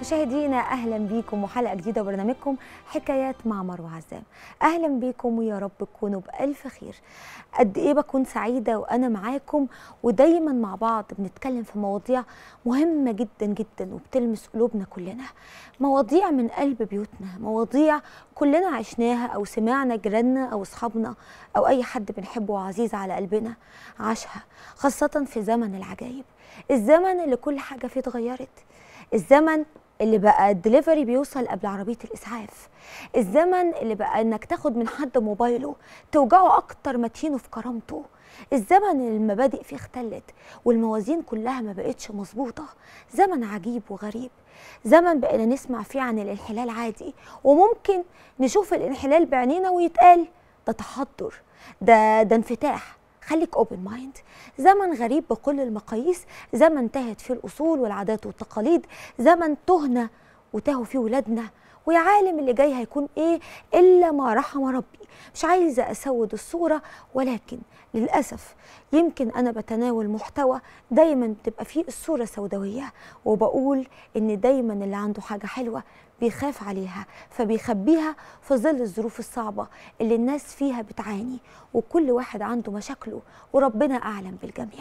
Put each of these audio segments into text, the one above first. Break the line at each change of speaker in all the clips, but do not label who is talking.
مشاهدينا اهلا بيكم وحلقه جديده وبرنامجكم حكايات مع مروه عزام اهلا بيكم ويا رب تكونوا بالف خير قد ايه بكون سعيده وانا معاكم ودايما مع بعض بنتكلم في مواضيع مهمه جدا جدا وبتلمس قلوبنا كلنا مواضيع من قلب بيوتنا مواضيع كلنا عشناها او سمعنا جيراننا او اصحابنا او اي حد بنحبه وعزيز على قلبنا عاشها خاصه في زمن العجائب الزمن اللي كل حاجه فيه اتغيرت الزمن اللي بقى الدليفري بيوصل قبل عربيه الاسعاف الزمن اللي بقى انك تاخد من حد موبايله توجعه اكتر ما تهينه في كرامته الزمن اللي المبادئ فيه اختلت والموازين كلها ما بقتش مظبوطه زمن عجيب وغريب زمن بقينا نسمع فيه عن الانحلال عادي وممكن نشوف الانحلال بعينينا ويتقال ده تحضر ده ده انفتاح خليك اوبن مايند زمن غريب بكل المقاييس زمن تاهت فيه الاصول والعادات والتقاليد زمن تهنا وتاهوا فيه ولادنا ويا عالم اللي جاي هيكون ايه الا ما رحم ربي مش عايزه اسود الصوره ولكن للاسف يمكن انا بتناول محتوى دايما بتبقى فيه الصوره سوداويه وبقول ان دايما اللي عنده حاجه حلوه بيخاف عليها فبيخبيها في ظل الظروف الصعبه اللي الناس فيها بتعاني وكل واحد عنده مشاكله وربنا اعلم بالجميع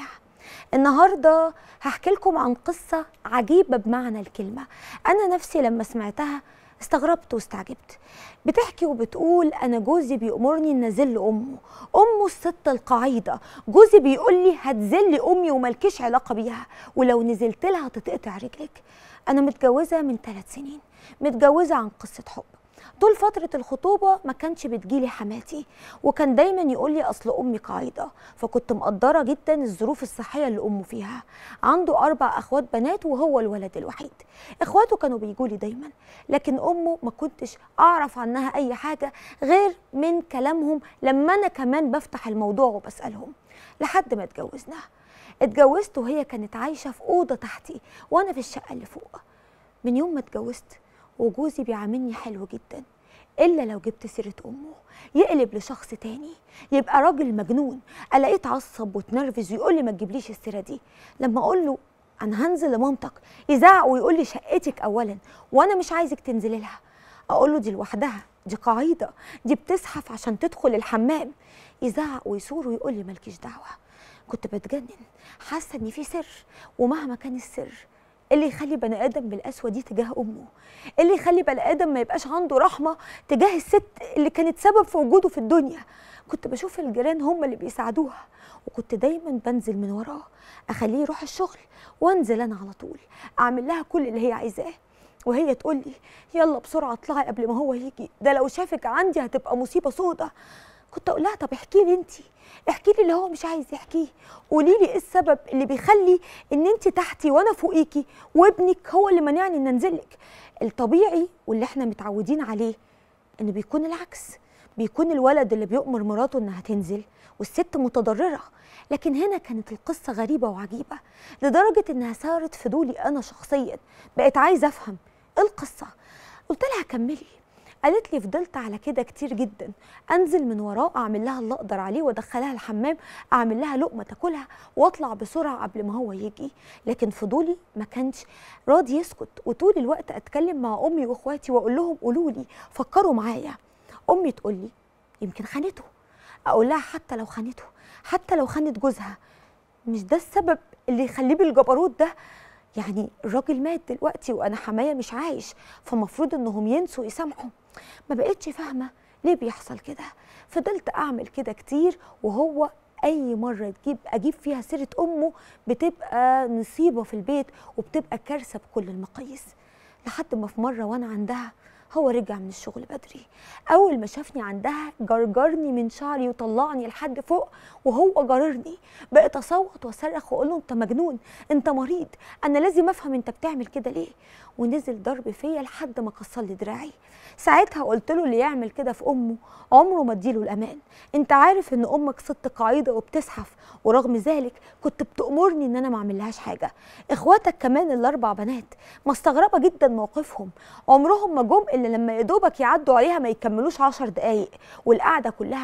النهارده هحكي لكم عن قصه عجيبه بمعنى الكلمه انا نفسي لما سمعتها استغربت واستعجبت بتحكي وبتقول انا جوزي بيأمرني ان ازل امه امه الست القعيده جوزي بيقول لي هتذلي امي وملكيش علاقه بيها ولو نزلت لها تتقطع رجلك انا متجوزه من ثلاث سنين متجوزه عن قصه حب طول فترة الخطوبة ما كانش بتجيلي حماتي وكان دايما يقول لي أصل أمي قاعدة فكنت مقدرة جدا الظروف الصحية اللي أمه فيها عنده أربع أخوات بنات وهو الولد الوحيد إخواته كانوا بيجولي دايما لكن أمه ما كنتش أعرف عنها أي حاجة غير من كلامهم لما أنا كمان بفتح الموضوع وبسألهم لحد ما اتجوزنا اتجوزت وهي كانت عايشة في أوضة تحتي وأنا في الشقة اللي فوق من يوم ما اتجوزت وجوزي بيعاملني حلو جدا الا لو جبت سيره امه يقلب لشخص تاني يبقى راجل مجنون الاقيه اتعصب وتنرفز ويقول لي ما تجيبليش السيره دي لما اقول له انا هنزل لمامتك يزعق ويقول لي شقتك اولا وانا مش عايزك تنزلي لها اقول له دي لوحدها دي قاعده دي بتزحف عشان تدخل الحمام يزعق ويثور ويقول لي مالكيش دعوه كنت بتجنن حاسه ان في سر ومهما كان السر اللي يخلي بني ادم بالقسوه دي تجاه امه اللي يخلي بني ادم ما يبقاش عنده رحمه تجاه الست اللي كانت سبب في وجوده في الدنيا كنت بشوف الجيران هم اللي بيساعدوها وكنت دايما بنزل من وراه اخليه يروح الشغل وانزل انا على طول اعمل لها كل اللي هي عايزاه وهي تقول لي يلا بسرعه اطلعي قبل ما هو يجي ده لو شافك عندي هتبقى مصيبه سودة كنت اقول لها طب احكي لي انت احكي لي اللي هو مش عايز يحكيه قولي لي ايه السبب اللي بيخلي ان انت تحتي وانا فوقيكي وابنك هو اللي مانعني ان انزلك الطبيعي واللي احنا متعودين عليه ان بيكون العكس بيكون الولد اللي بيؤمر مراته انها تنزل والست متضرره لكن هنا كانت القصه غريبه وعجيبه لدرجه انها صارت فضولي انا شخصيا بقيت عايزه افهم ايه القصه قلت لها كملي قالت لي فضلت على كده كتير جدا انزل من وراه اعمل لها اللي اقدر عليه وادخلها الحمام اعمل لها لقمه تاكلها واطلع بسرعه قبل ما هو يجي لكن فضولي ما كانش راضي يسكت وطول الوقت اتكلم مع امي واخواتي واقول لهم قولوا لي فكروا معايا امي تقول لي يمكن خانته اقول لها حتى لو خانته حتى لو خانت جوزها مش ده السبب اللي يخليه بالجبروت ده يعني الراجل مات دلوقتي وانا حمايه مش عايش فمفروض انهم ينسوا يسامحوا ما بقتش فاهمه ليه بيحصل كده فضلت اعمل كده كتير وهو اي مره تجيب اجيب فيها سيره امه بتبقى نصيبه في البيت وبتبقى كارثه بكل المقاييس لحد ما في مره وانا عندها هو رجع من الشغل بدري اول ما شافني عندها جرجرني من شعري وطلعني لحد فوق وهو جررني بقيت اصوت واصرخ واقول له انت مجنون انت مريض انا لازم افهم انت بتعمل كده ليه ونزل ضرب فيا لحد ما كسر لي دراعي ساعتها قلت له اللي يعمل كده في امه عمره ما اديله الامان انت عارف ان امك ست قاعده وبتزحف ورغم ذلك كنت بتامرني ان انا ما اعملهاش حاجه اخواتك كمان الاربع بنات مستغربه جدا موقفهم عمرهم ما جم الا لما يا دوبك يعدوا عليها ما يكملوش عشر دقايق والقعده كلها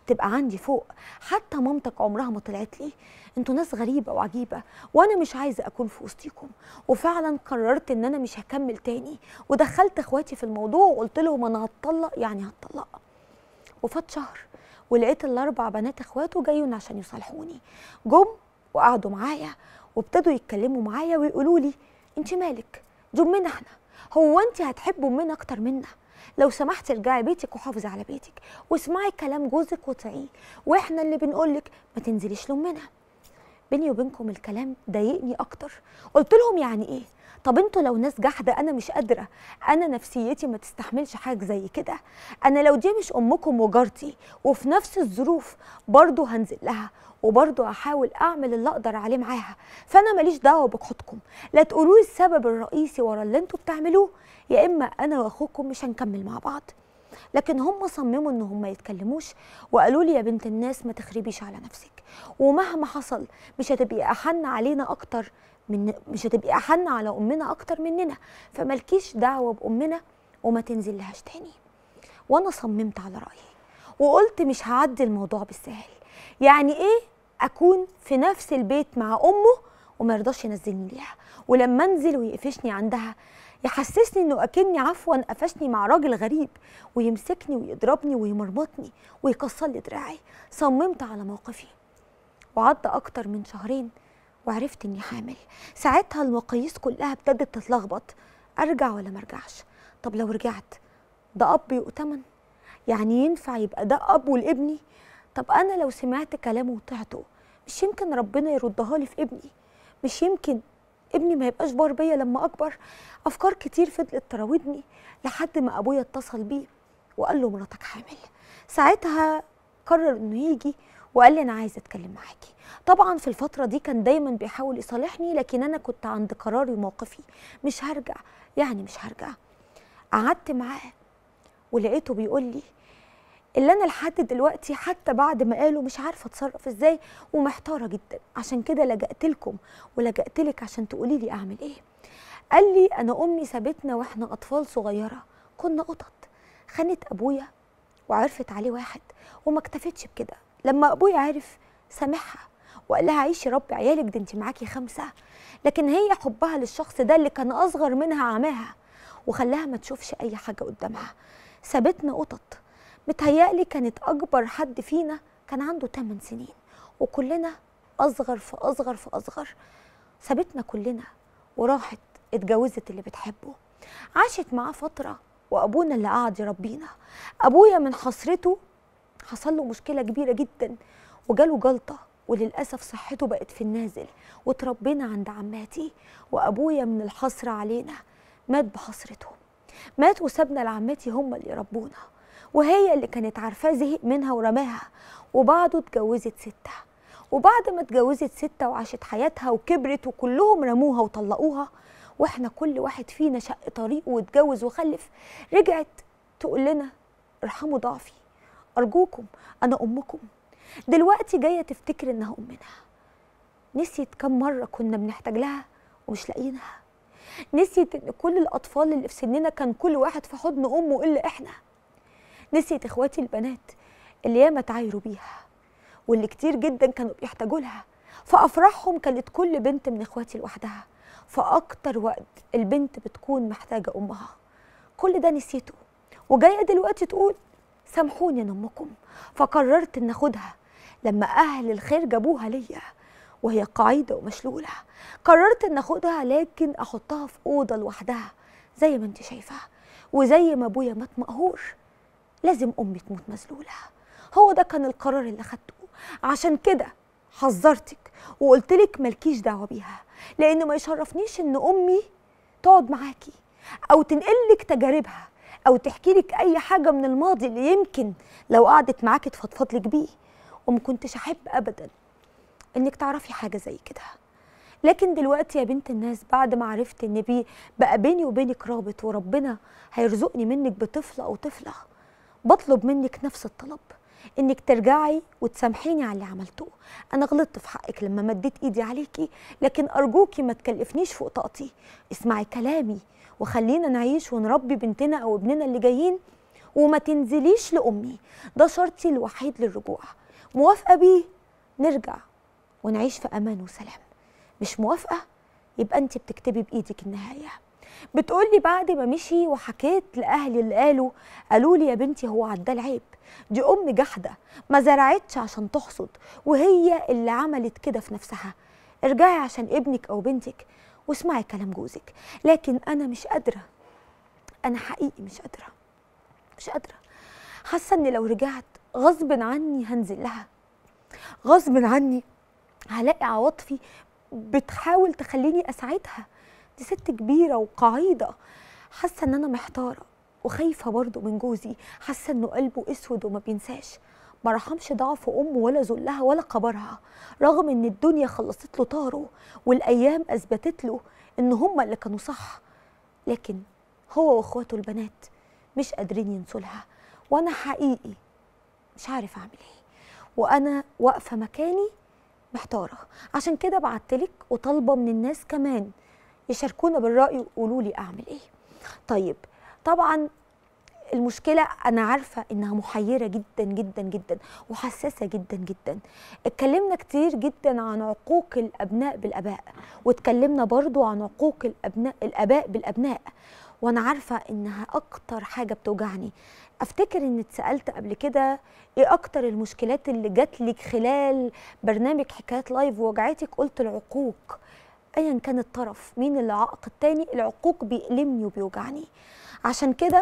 تبقى عندي فوق حتى مامتك عمرها ما طلعت لي انتوا ناس غريبه وعجيبه وانا مش عايزه اكون في وسطيكم وفعلا قررت ان انا مش هكمل تاني ودخلت اخواتي في الموضوع وقلت لهم انا هتطلق يعني هتطلق وفات شهر ولقيت الاربع بنات اخواته جايين عشان يصالحوني جم وقعدوا معايا وابتدوا يتكلموا معايا ويقولوا لي انت مالك دي امنا احنا هو انت هتحبي امنا اكتر منا لو سمحتي ارجعي بيتك وحافظي على بيتك واسمعي كلام جوزك وطيعيه واحنا اللي بنقولك ما تنزليش لامنا بيني وبينكم الكلام ضايقني اكتر قلت لهم يعني ايه طب انتوا لو ناس جحده انا مش قادره انا نفسيتي ما تستحملش حاجه زي كده انا لو دي مش امكم وجارتي وفي نفس الظروف برضه هنزل لها وبرضه هحاول اعمل اللي اقدر عليه معاها فانا ماليش دعوه بجحودكم لا تقولوا لي السبب الرئيسي ورا اللي انتوا بتعملوه يا اما انا واخوكم مش هنكمل مع بعض لكن هم صمموا ان هم ما يتكلموش وقالوا لي يا بنت الناس ما تخربيش على نفسك ومهما حصل مش هتبقي احن علينا اكتر من مش هتبقي احن على امنا اكتر مننا فملكيش دعوه بامنا وما تنزلهاش تاني وانا صممت على رايي وقلت مش هعدي الموضوع بالسهل يعني ايه اكون في نفس البيت مع امه وما يرضاش ينزلني ليها ولما انزل ويقفشني عندها يحسسني انه اكني عفوا قفشني مع راجل غريب ويمسكني ويضربني ويمرمطني ويكسر لي دراعي صممت على موقفي وعدى اكتر من شهرين وعرفت اني حامل ساعتها المقاييس كلها ابتدت تتلخبط ارجع ولا مرجعش طب لو رجعت ده اب يؤتمن يعني ينفع يبقى ده اب لابني طب انا لو سمعت كلامه وطعته مش يمكن ربنا يردها لي في ابني مش يمكن ابني ما يبقاش بار بيا لما اكبر افكار كتير فضلت تراودني لحد ما ابويا اتصل بيه وقال له مراتك حامل ساعتها قرر انه يجي وقال لي انا عايز اتكلم معاكي طبعا في الفتره دي كان دايما بيحاول يصالحني لكن انا كنت عند قراري وموقفي مش هرجع يعني مش هرجع قعدت معاه ولقيته بيقول لي اللي انا لحد دلوقتي حتى بعد ما قالوا مش عارفه اتصرف ازاي ومحتاره جدا عشان كده لجأت لكم ولجأت لك عشان تقولي لي اعمل ايه قال لي انا امي سابتنا واحنا اطفال صغيره كنا قطط خانت ابويا وعرفت عليه واحد وما اكتفتش بكده لما ابويا عرف سامحها وقال لها عيشي ربي عيالك ده انت معاكي خمسه لكن هي حبها للشخص ده اللي كان اصغر منها عماها وخلاها ما تشوفش اي حاجه قدامها سابتنا قطط متهيألي كانت اكبر حد فينا كان عنده 8 سنين وكلنا اصغر في اصغر في اصغر سابتنا كلنا وراحت اتجوزت اللي بتحبه عاشت معاه فتره وابونا اللي قعد يربينا ابويا من حسرته حصل له مشكله كبيره جدا وجاله جلطه وللاسف صحته بقت في النازل وتربينا عند عماتي وابويا من الحسره علينا مات بحسرتهم مات وسابنا لعماتي هم اللي يربونا وهي اللي كانت عارفاه زهق منها ورماها وبعده اتجوزت ستة وبعد ما اتجوزت ستة وعاشت حياتها وكبرت وكلهم رموها وطلقوها واحنا كل واحد فينا شق طريقه واتجوز وخلف رجعت تقول لنا ارحموا ضعفي ارجوكم انا امكم دلوقتي جايه تفتكر انها امنا نسيت كم مره كنا بنحتاج لها ومش لاقيينها نسيت ان كل الاطفال اللي في سننا كان كل واحد في حضن امه الا احنا نسيت اخواتي البنات اللي ياما تعايروا بيها واللي كتير جدا كانوا بيحتاجوا لها فافراحهم كانت كل بنت من اخواتي لوحدها فاكتر وقت البنت بتكون محتاجه امها كل ده نسيته وجايه دلوقتي تقول سامحوني انا امكم فقررت ان اخدها لما اهل الخير جابوها ليا وهي قعيده ومشلوله قررت ان اخدها لكن احطها في اوضه لوحدها زي ما انت شايفه وزي ما ابويا مات مقهور لازم امي تموت مذلوله هو ده كان القرار اللي خدته عشان كده حذرتك وقلت لك مالكيش دعوه بيها لان ما يشرفنيش ان امي تقعد معاكي او تنقلك تجاربها او تحكي لك اي حاجه من الماضي اللي يمكن لو قعدت معاكي تفضفض لك بيه وما كنتش احب ابدا انك تعرفي حاجه زي كده لكن دلوقتي يا بنت الناس بعد ما عرفت ان بي بقى بيني وبينك رابط وربنا هيرزقني منك بطفل او طفله بطلب منك نفس الطلب انك ترجعي وتسامحيني على اللي عملته انا غلطت في حقك لما مديت ايدي عليكي لكن ارجوكي ما تكلفنيش فوق طاقتي اسمعي كلامي وخلينا نعيش ونربي بنتنا او ابننا اللي جايين وما تنزليش لامي ده شرطي الوحيد للرجوع موافقه بيه نرجع ونعيش في امان وسلام مش موافقه يبقى انت بتكتبي بايدك النهايه بتقولي بعد ما مشي وحكيت لاهلي اللي قالوا قالوا لي يا بنتي هو عدى العيب دي ام جحده ما زرعتش عشان تحصد وهي اللي عملت كده في نفسها ارجعي عشان ابنك او بنتك واسمعي كلام جوزك لكن انا مش قادره انا حقيقي مش قادره مش قادره حاسه ان لو رجعت غصب عني هنزل لها غصب عني هلاقي عواطفي بتحاول تخليني اساعدها دي ست كبيره وقعيده حاسه ان انا محتاره وخايفه برضه من جوزي حاسه انه قلبه اسود وما بينساش ما رحمش ضعف امه ولا ذلها ولا قبرها رغم ان الدنيا خلصت له طاره والايام اثبتت له ان هم اللي كانوا صح لكن هو واخواته البنات مش قادرين ينسوا لها وانا حقيقي مش عارف اعمل ايه وانا واقفه مكاني محتاره عشان كده بعتلك وطالبه من الناس كمان يشاركونا بالراي ويقولوا لي اعمل ايه طيب طبعا المشكله انا عارفه انها محيره جدا جدا جدا وحساسه جدا جدا اتكلمنا كتير جدا عن عقوق الابناء بالاباء واتكلمنا برضو عن عقوق الابناء الاباء بالابناء وانا عارفه انها اكتر حاجه بتوجعني افتكر ان اتسالت قبل كده ايه اكتر المشكلات اللي جات لك خلال برنامج حكايات لايف ووجعتك قلت العقوق ايا كان الطرف مين اللي عاق التاني العقوق بيألمني وبيوجعني عشان كده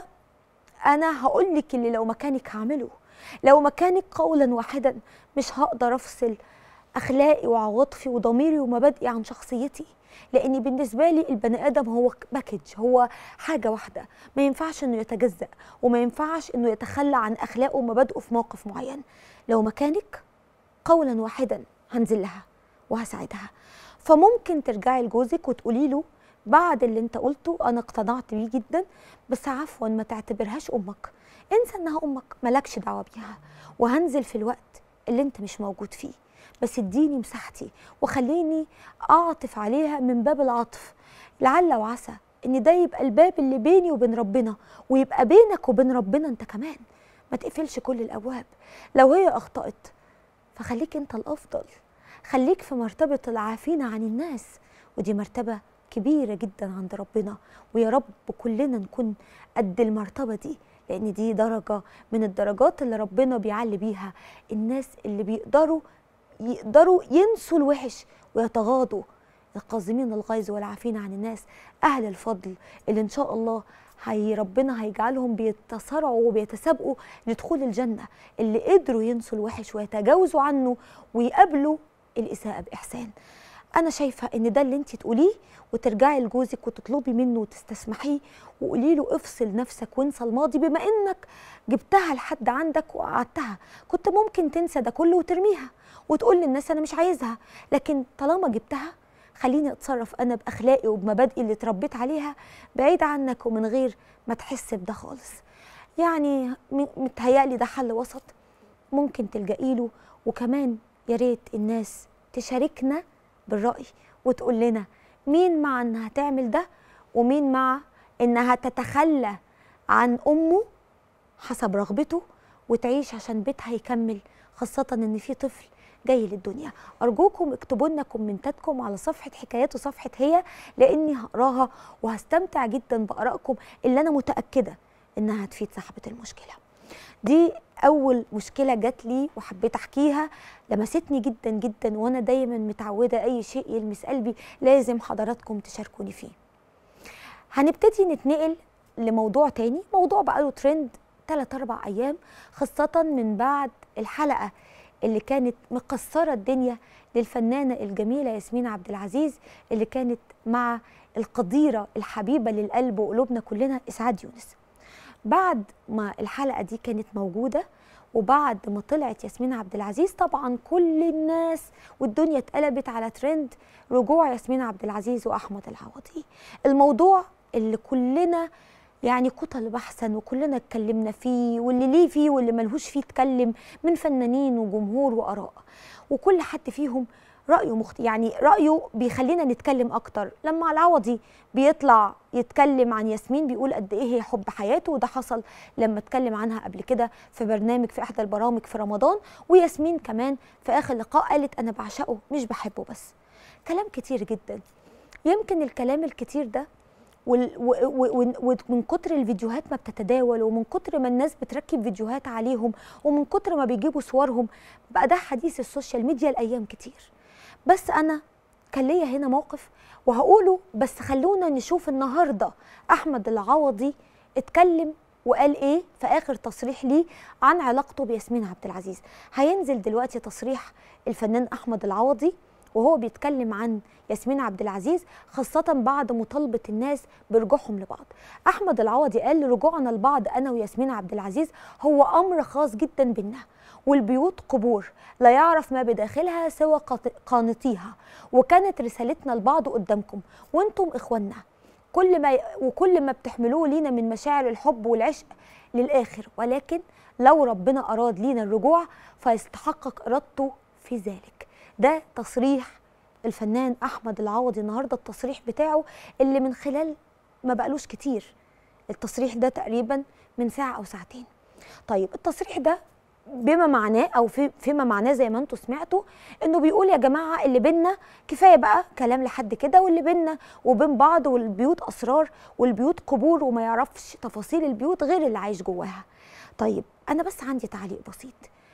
انا هقول لك اللي لو مكانك هعمله لو مكانك قولا واحدا مش هقدر افصل اخلاقي وعواطفي وضميري ومبادئي عن شخصيتي لان بالنسبه لي البني ادم هو باكج هو حاجه واحده ما ينفعش انه يتجزا وما ينفعش انه يتخلى عن اخلاقه ومبادئه في موقف معين لو مكانك قولا واحدا هنزل لها وهساعدها فممكن ترجعي لجوزك وتقولي له بعد اللي انت قلته انا اقتنعت بيه جدا بس عفوا ما تعتبرهاش امك انسى انها امك مالكش دعوه بيها وهنزل في الوقت اللي انت مش موجود فيه بس اديني مساحتي وخليني اعطف عليها من باب العطف لعل وعسى ان ده يبقى الباب اللي بيني وبين ربنا ويبقى بينك وبين ربنا انت كمان ما تقفلش كل الابواب لو هي اخطات فخليك انت الافضل خليك في مرتبه العافين عن الناس ودي مرتبه كبيره جدا عند ربنا ويا رب كلنا نكون قد المرتبه دي لان دي درجه من الدرجات اللي ربنا بيعلي بيها الناس اللي بيقدروا يقدروا ينسوا الوحش ويتغاضوا القازمين الغيظ والعافين عن الناس اهل الفضل اللي ان شاء الله هي ربنا هيجعلهم بيتصارعوا وبيتسابقوا لدخول الجنه اللي قدروا ينسوا الوحش ويتجاوزوا عنه ويقابلوا الاساءه باحسان انا شايفه ان ده اللي انت تقوليه وترجعي لجوزك وتطلبي منه وتستسمحيه وقولي له افصل نفسك وانسى الماضي بما انك جبتها لحد عندك وقعدتها كنت ممكن تنسى ده كله وترميها وتقول للناس انا مش عايزها لكن طالما جبتها خليني اتصرف انا باخلاقي وبمبادئي اللي اتربيت عليها بعيد عنك ومن غير ما تحس بده خالص يعني متهيألي ده حل وسط ممكن تلجئي له وكمان يا ريت الناس تشاركنا بالرأي وتقول لنا مين مع انها تعمل ده ومين مع انها تتخلى عن امه حسب رغبته وتعيش عشان بيتها يكمل خاصة ان في طفل جاي للدنيا ارجوكم اكتبوا لنا كومنتاتكم على صفحه حكايات وصفحه هي لاني هقراها وهستمتع جدا بارائكم اللي انا متاكده انها هتفيد صاحبه المشكله دي اول مشكله جات لي وحبيت احكيها لمستني جدا جدا وانا دايما متعوده اي شيء يلمس قلبي لازم حضراتكم تشاركوني فيه هنبتدي نتنقل لموضوع تاني موضوع بقاله ترند 3 4 ايام خاصه من بعد الحلقه اللي كانت مكسره الدنيا للفنانه الجميله ياسمين عبد العزيز اللي كانت مع القديره الحبيبه للقلب وقلوبنا كلنا اسعاد يونس بعد ما الحلقه دي كانت موجوده وبعد ما طلعت ياسمين عبد العزيز طبعا كل الناس والدنيا اتقلبت على ترند رجوع ياسمين عبد العزيز واحمد العوضي الموضوع اللي كلنا يعني كتل بحثا وكلنا اتكلمنا فيه واللي ليه فيه واللي ملهوش فيه اتكلم من فنانين وجمهور واراء وكل حد فيهم رايه مخت... يعني رايه بيخلينا نتكلم اكتر لما العوضي بيطلع يتكلم عن ياسمين بيقول قد ايه هي حب حياته وده حصل لما اتكلم عنها قبل كده في برنامج في احدى البرامج في رمضان وياسمين كمان في اخر لقاء قالت انا بعشقه مش بحبه بس كلام كتير جدا يمكن الكلام الكتير ده ومن كتر الفيديوهات ما بتتداول ومن كتر ما الناس بتركب فيديوهات عليهم ومن كتر ما بيجيبوا صورهم بقى ده حديث السوشيال ميديا الايام كتير بس انا كان ليا هنا موقف وهقوله بس خلونا نشوف النهارده احمد العوضي اتكلم وقال ايه في اخر تصريح ليه عن علاقته بياسمين عبد العزيز هينزل دلوقتي تصريح الفنان احمد العوضي وهو بيتكلم عن ياسمين عبد العزيز خاصة بعد مطالبة الناس برجوعهم لبعض أحمد العوضي قال رجوعنا لبعض أنا وياسمين عبد العزيز هو أمر خاص جدا بينا والبيوت قبور لا يعرف ما بداخلها سوى قانطيها وكانت رسالتنا لبعض قدامكم وانتم إخواننا كل ما وكل ما بتحملوه لينا من مشاعر الحب والعشق للآخر ولكن لو ربنا أراد لينا الرجوع فيستحقق إرادته في ذلك ده تصريح الفنان احمد العوضي النهارده التصريح بتاعه اللي من خلال ما بقالوش كتير التصريح ده تقريبا من ساعه او ساعتين طيب التصريح ده بما معناه او في فيما معناه زي ما انتم سمعتوا انه بيقول يا جماعه اللي بينا كفايه بقى كلام لحد كده واللي بينا وبين بعض والبيوت اسرار والبيوت قبور وما يعرفش تفاصيل البيوت غير اللي عايش جواها طيب انا بس عندي تعليق بسيط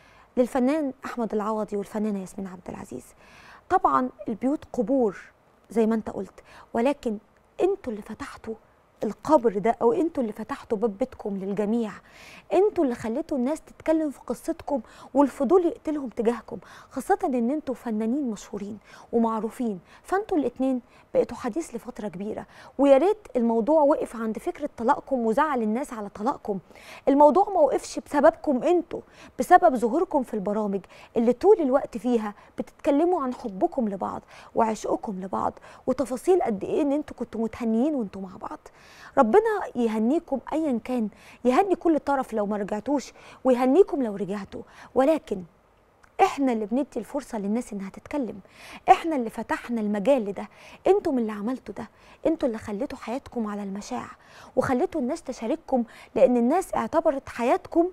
للفنان احمد العوضي والفنانه ياسمين عبد العزيز طبعا البيوت قبور زي ما انت قلت ولكن انتوا اللي فتحتوا القبر ده او انتوا اللي فتحتوا باب بيتكم للجميع انتوا اللي خليتوا الناس تتكلم في قصتكم والفضول يقتلهم تجاهكم خاصه ان انتوا فنانين مشهورين ومعروفين فانتوا الاثنين بقيتوا حديث لفتره كبيره ويا ريت الموضوع وقف عند فكره طلاقكم وزعل الناس على طلاقكم الموضوع ما وقفش بسببكم انتوا بسبب ظهوركم في البرامج اللي طول الوقت فيها بتتكلموا عن حبكم لبعض وعشقكم لبعض وتفاصيل قد ايه ان انتوا كنتوا متهنيين وانتوا مع بعض ربنا يهنيكم ايا كان يهني كل طرف لو ما رجعتوش ويهنيكم لو رجعتوا ولكن احنا اللي بندي الفرصه للناس انها تتكلم احنا اللي فتحنا المجال لده انتم اللي عملتوا ده انتوا اللي خليتوا حياتكم على المشاع وخليتوا الناس تشارككم لان الناس اعتبرت حياتكم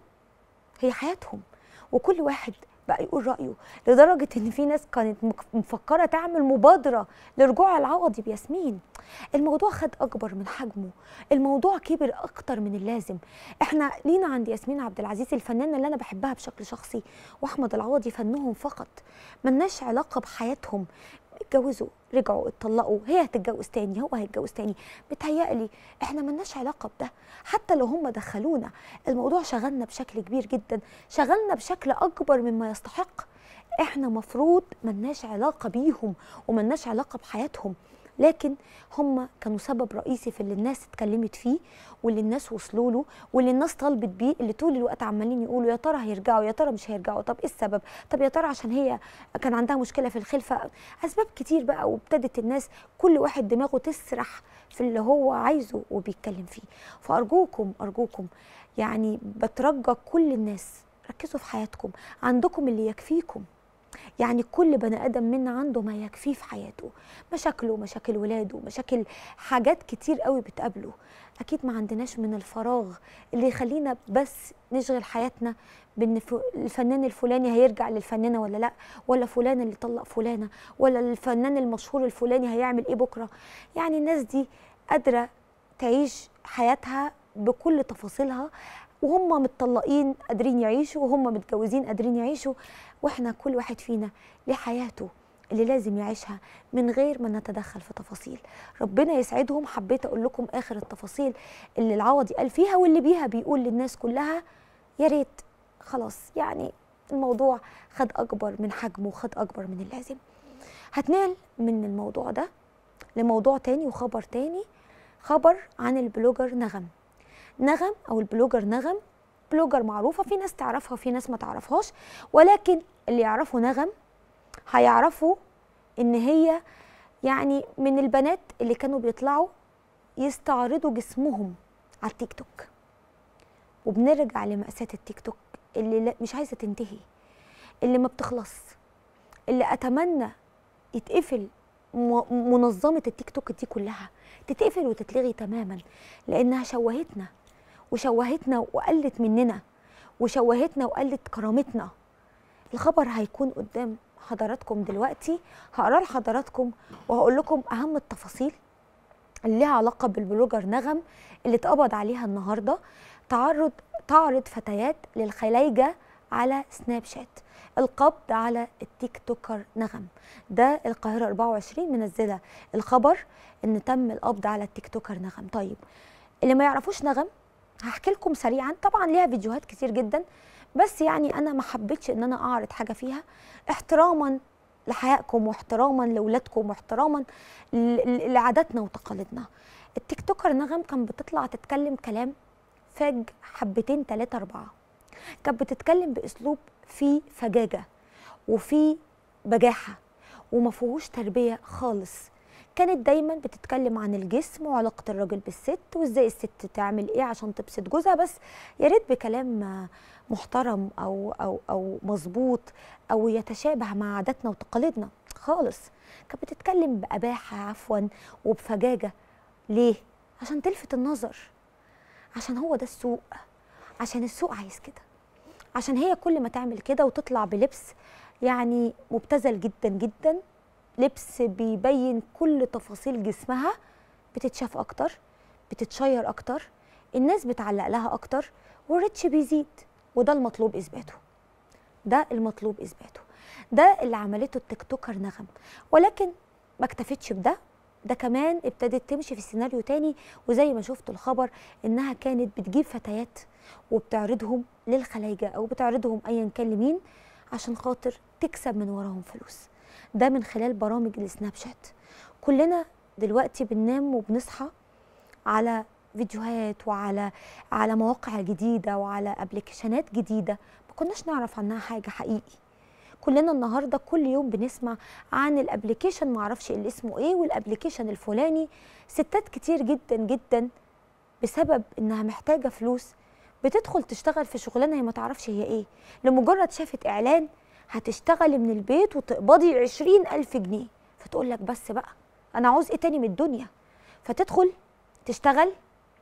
هي حياتهم وكل واحد بقى يقول رايه لدرجه ان في ناس كانت مفكره تعمل مبادره لرجوع العوضي بياسمين الموضوع خد اكبر من حجمه الموضوع كبر اكتر من اللازم احنا لينا عند ياسمين عبد العزيز الفنانه اللي انا بحبها بشكل شخصي واحمد العوضي فنهم فقط ملناش علاقه بحياتهم اتجوزوا رجعوا اتطلقوا هي هتتجوز تاني هو هيتجوز تاني بتهيألي احنا ملناش علاقه بده حتى لو هم دخلونا الموضوع شغلنا بشكل كبير جدا شغلنا بشكل اكبر مما يستحق احنا مفروض ملناش علاقه بيهم وملناش علاقه بحياتهم لكن هم كانوا سبب رئيسي في اللي الناس اتكلمت فيه واللي الناس وصلوا له واللي الناس طالبت بيه اللي طول الوقت عمالين يقولوا يا ترى هيرجعوا يا ترى مش هيرجعوا طب ايه السبب طب يا ترى عشان هي كان عندها مشكله في الخلفه اسباب كتير بقى وابتدت الناس كل واحد دماغه تسرح في اللي هو عايزه وبيتكلم فيه فارجوكم ارجوكم يعني بترجى كل الناس ركزوا في حياتكم عندكم اللي يكفيكم يعني كل بني ادم منا عنده ما يكفيه في حياته مشاكله مشاكل ولاده مشاكل حاجات كتير قوي بتقابله اكيد ما عندناش من الفراغ اللي يخلينا بس نشغل حياتنا بان الفنان الفلاني هيرجع للفنانه ولا لا ولا فلان اللي طلق فلانه ولا الفنان المشهور الفلاني هيعمل ايه بكره يعني الناس دي قادره تعيش حياتها بكل تفاصيلها وهم متطلقين قادرين يعيشوا وهم متجوزين قادرين يعيشوا واحنا كل واحد فينا ليه حياته اللي لازم يعيشها من غير ما نتدخل في تفاصيل ربنا يسعدهم حبيت اقول لكم اخر التفاصيل اللي العوضي قال فيها واللي بيها بيقول للناس كلها يا ريت خلاص يعني الموضوع خد اكبر من حجمه وخد اكبر من اللازم هتنقل من الموضوع ده لموضوع تاني وخبر تاني خبر عن البلوجر نغم نغم او البلوجر نغم بلوجر معروفه في ناس تعرفها وفي ناس ما تعرفهاش ولكن اللي يعرفوا نغم هيعرفوا ان هي يعني من البنات اللي كانوا بيطلعوا يستعرضوا جسمهم على التيك توك وبنرجع لمأساة التيك توك اللي لا- مش عايزه تنتهي اللي ما بتخلص اللي اتمنى يتقفل م- منظمه التيك توك دي كلها تتقفل وتتلغي تماما لانها شوهتنا وشوهتنا وقلت مننا وشوهتنا وقلت كرامتنا الخبر هيكون قدام حضراتكم دلوقتي هقراه لحضراتكم وهقول لكم اهم التفاصيل اللي ليها علاقه بالبلوجر نغم اللي اتقبض عليها النهارده تعرض تعرض فتيات للخلايجه على سناب شات القبض على التيك توكر نغم ده القاهره 24 منزله الخبر ان تم القبض على التيك توكر نغم طيب اللي ما يعرفوش نغم هحكي لكم سريعا طبعا ليها فيديوهات كتير جدا بس يعني انا ما حبيتش ان انا اعرض حاجه فيها احتراما لحيائكم واحتراما لاولادكم واحتراما ل- ل- لعاداتنا وتقاليدنا التيك توكر نغم كان بتطلع تتكلم كلام فاج حبتين تلاتة أربعة كانت بتتكلم بأسلوب فيه فجاجة وفيه بجاحة وما فيهوش تربية خالص كانت دايما بتتكلم عن الجسم وعلاقة الراجل بالست وازاي الست تعمل ايه عشان تبسط جوزها بس يا ريت بكلام آه، محترم او او او مظبوط او يتشابه مع عاداتنا وتقاليدنا خالص كانت بتتكلم بأباحة عفوا وبفجاجة ليه؟ عشان تلفت النظر عشان هو ده السوق عشان السوق عايز كده عشان هي كل ما تعمل كده وتطلع بلبس يعني مبتذل جدا جدا لبس بيبين كل تفاصيل جسمها بتتشاف اكتر بتتشير اكتر الناس بتعلق لها اكتر والريتش بيزيد وده المطلوب اثباته ده المطلوب اثباته ده اللي عملته التيك توكر نغم ولكن ما اكتفتش بده ده كمان ابتدت تمشي في سيناريو تاني وزي ما شفتوا الخبر انها كانت بتجيب فتيات وبتعرضهم للخلايجه او بتعرضهم ايا كان لمين عشان خاطر تكسب من وراهم فلوس ده من خلال برامج السناب شات كلنا دلوقتي بننام وبنصحى على فيديوهات وعلى على مواقع جديده وعلى ابلكيشنات جديده ما كناش نعرف عنها حاجه حقيقي كلنا النهارده كل يوم بنسمع عن الابلكيشن معرفش اللي اسمه ايه والابلكيشن الفلاني ستات كتير جدا جدا بسبب انها محتاجه فلوس بتدخل تشتغل في شغلانه هي ما تعرفش هي ايه لمجرد شافت اعلان هتشتغلي من البيت وتقبضي عشرين ألف جنيه فتقول لك بس بقى أنا عاوز إيه تاني من الدنيا فتدخل تشتغل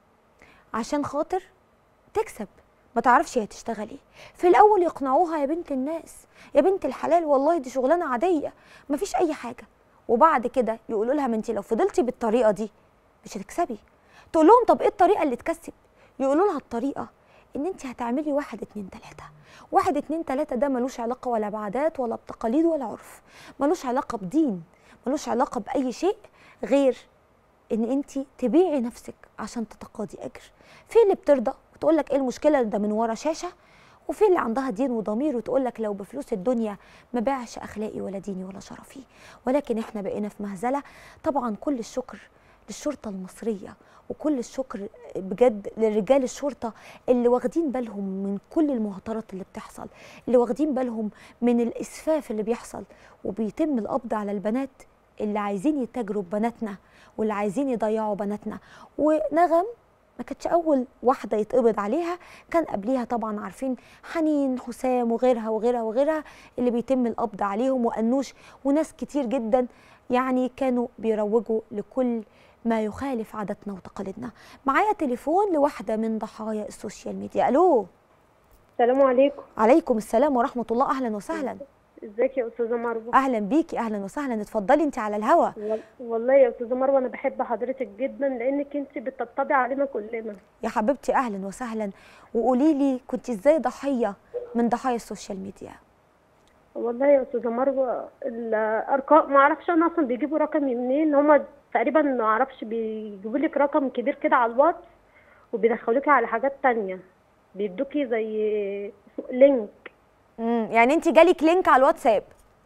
عشان خاطر تكسب ما تعرفش هي تشتغل ايه في الاول يقنعوها يا بنت الناس يا بنت الحلال والله دي شغلانه عاديه مفيش اي حاجه وبعد كده يقولوا لها ما انت لو فضلتي بالطريقه دي مش هتكسبي تقول لهم طب ايه الطريقه اللي تكسب يقولوا لها الطريقه ان انت هتعملي واحد اتنين تلاته واحد اتنين تلاته ده ملوش علاقه ولا بعادات ولا بتقاليد ولا عرف ملوش علاقه بدين ملوش علاقه باي شيء غير ان انت تبيعي نفسك عشان تتقاضي اجر في اللي بترضى وتقول لك ايه المشكله ده من ورا شاشه وفي اللي عندها دين وضمير وتقول لك لو بفلوس الدنيا ما باعش اخلاقي ولا ديني ولا شرفي ولكن احنا بقينا في مهزله طبعا كل الشكر للشرطه المصريه وكل الشكر بجد لرجال الشرطه اللي واخدين بالهم من كل المهاترات اللي بتحصل اللي واخدين بالهم من الاسفاف اللي بيحصل وبيتم القبض على البنات اللي عايزين يتاجروا ببناتنا واللي عايزين يضيعوا بناتنا ونغم ما كانتش اول واحده يتقبض عليها كان قبليها طبعا عارفين حنين حسام وغيرها وغيرها وغيرها اللي بيتم القبض عليهم وانوش وناس كتير جدا يعني كانوا بيروجوا لكل ما يخالف عاداتنا وتقاليدنا معايا تليفون لواحده من ضحايا السوشيال ميديا الو
السلام عليكم
عليكم السلام ورحمه الله اهلا وسهلا
ازيك يا استاذه مروه
اهلا بيكي اهلا وسهلا اتفضلي انت على الهوا
وال- والله يا استاذه مروه انا بحب حضرتك جدا لانك انت بتطبطبي علينا كلنا
يا حبيبتي اهلا وسهلا وقولي لي كنت ازاي ضحيه من ضحايا السوشيال ميديا
والله يا استاذه مروه الارقام ما اعرفش انا اصلا بيجيبوا رقمي منين هما تقريبا ما اعرفش بيجيبوا لك رقم كبير كده على الواتس وبيدخلوكي على حاجات تانية بيدوكي زي لينك
امم يعني انت جالك لينك على الواتساب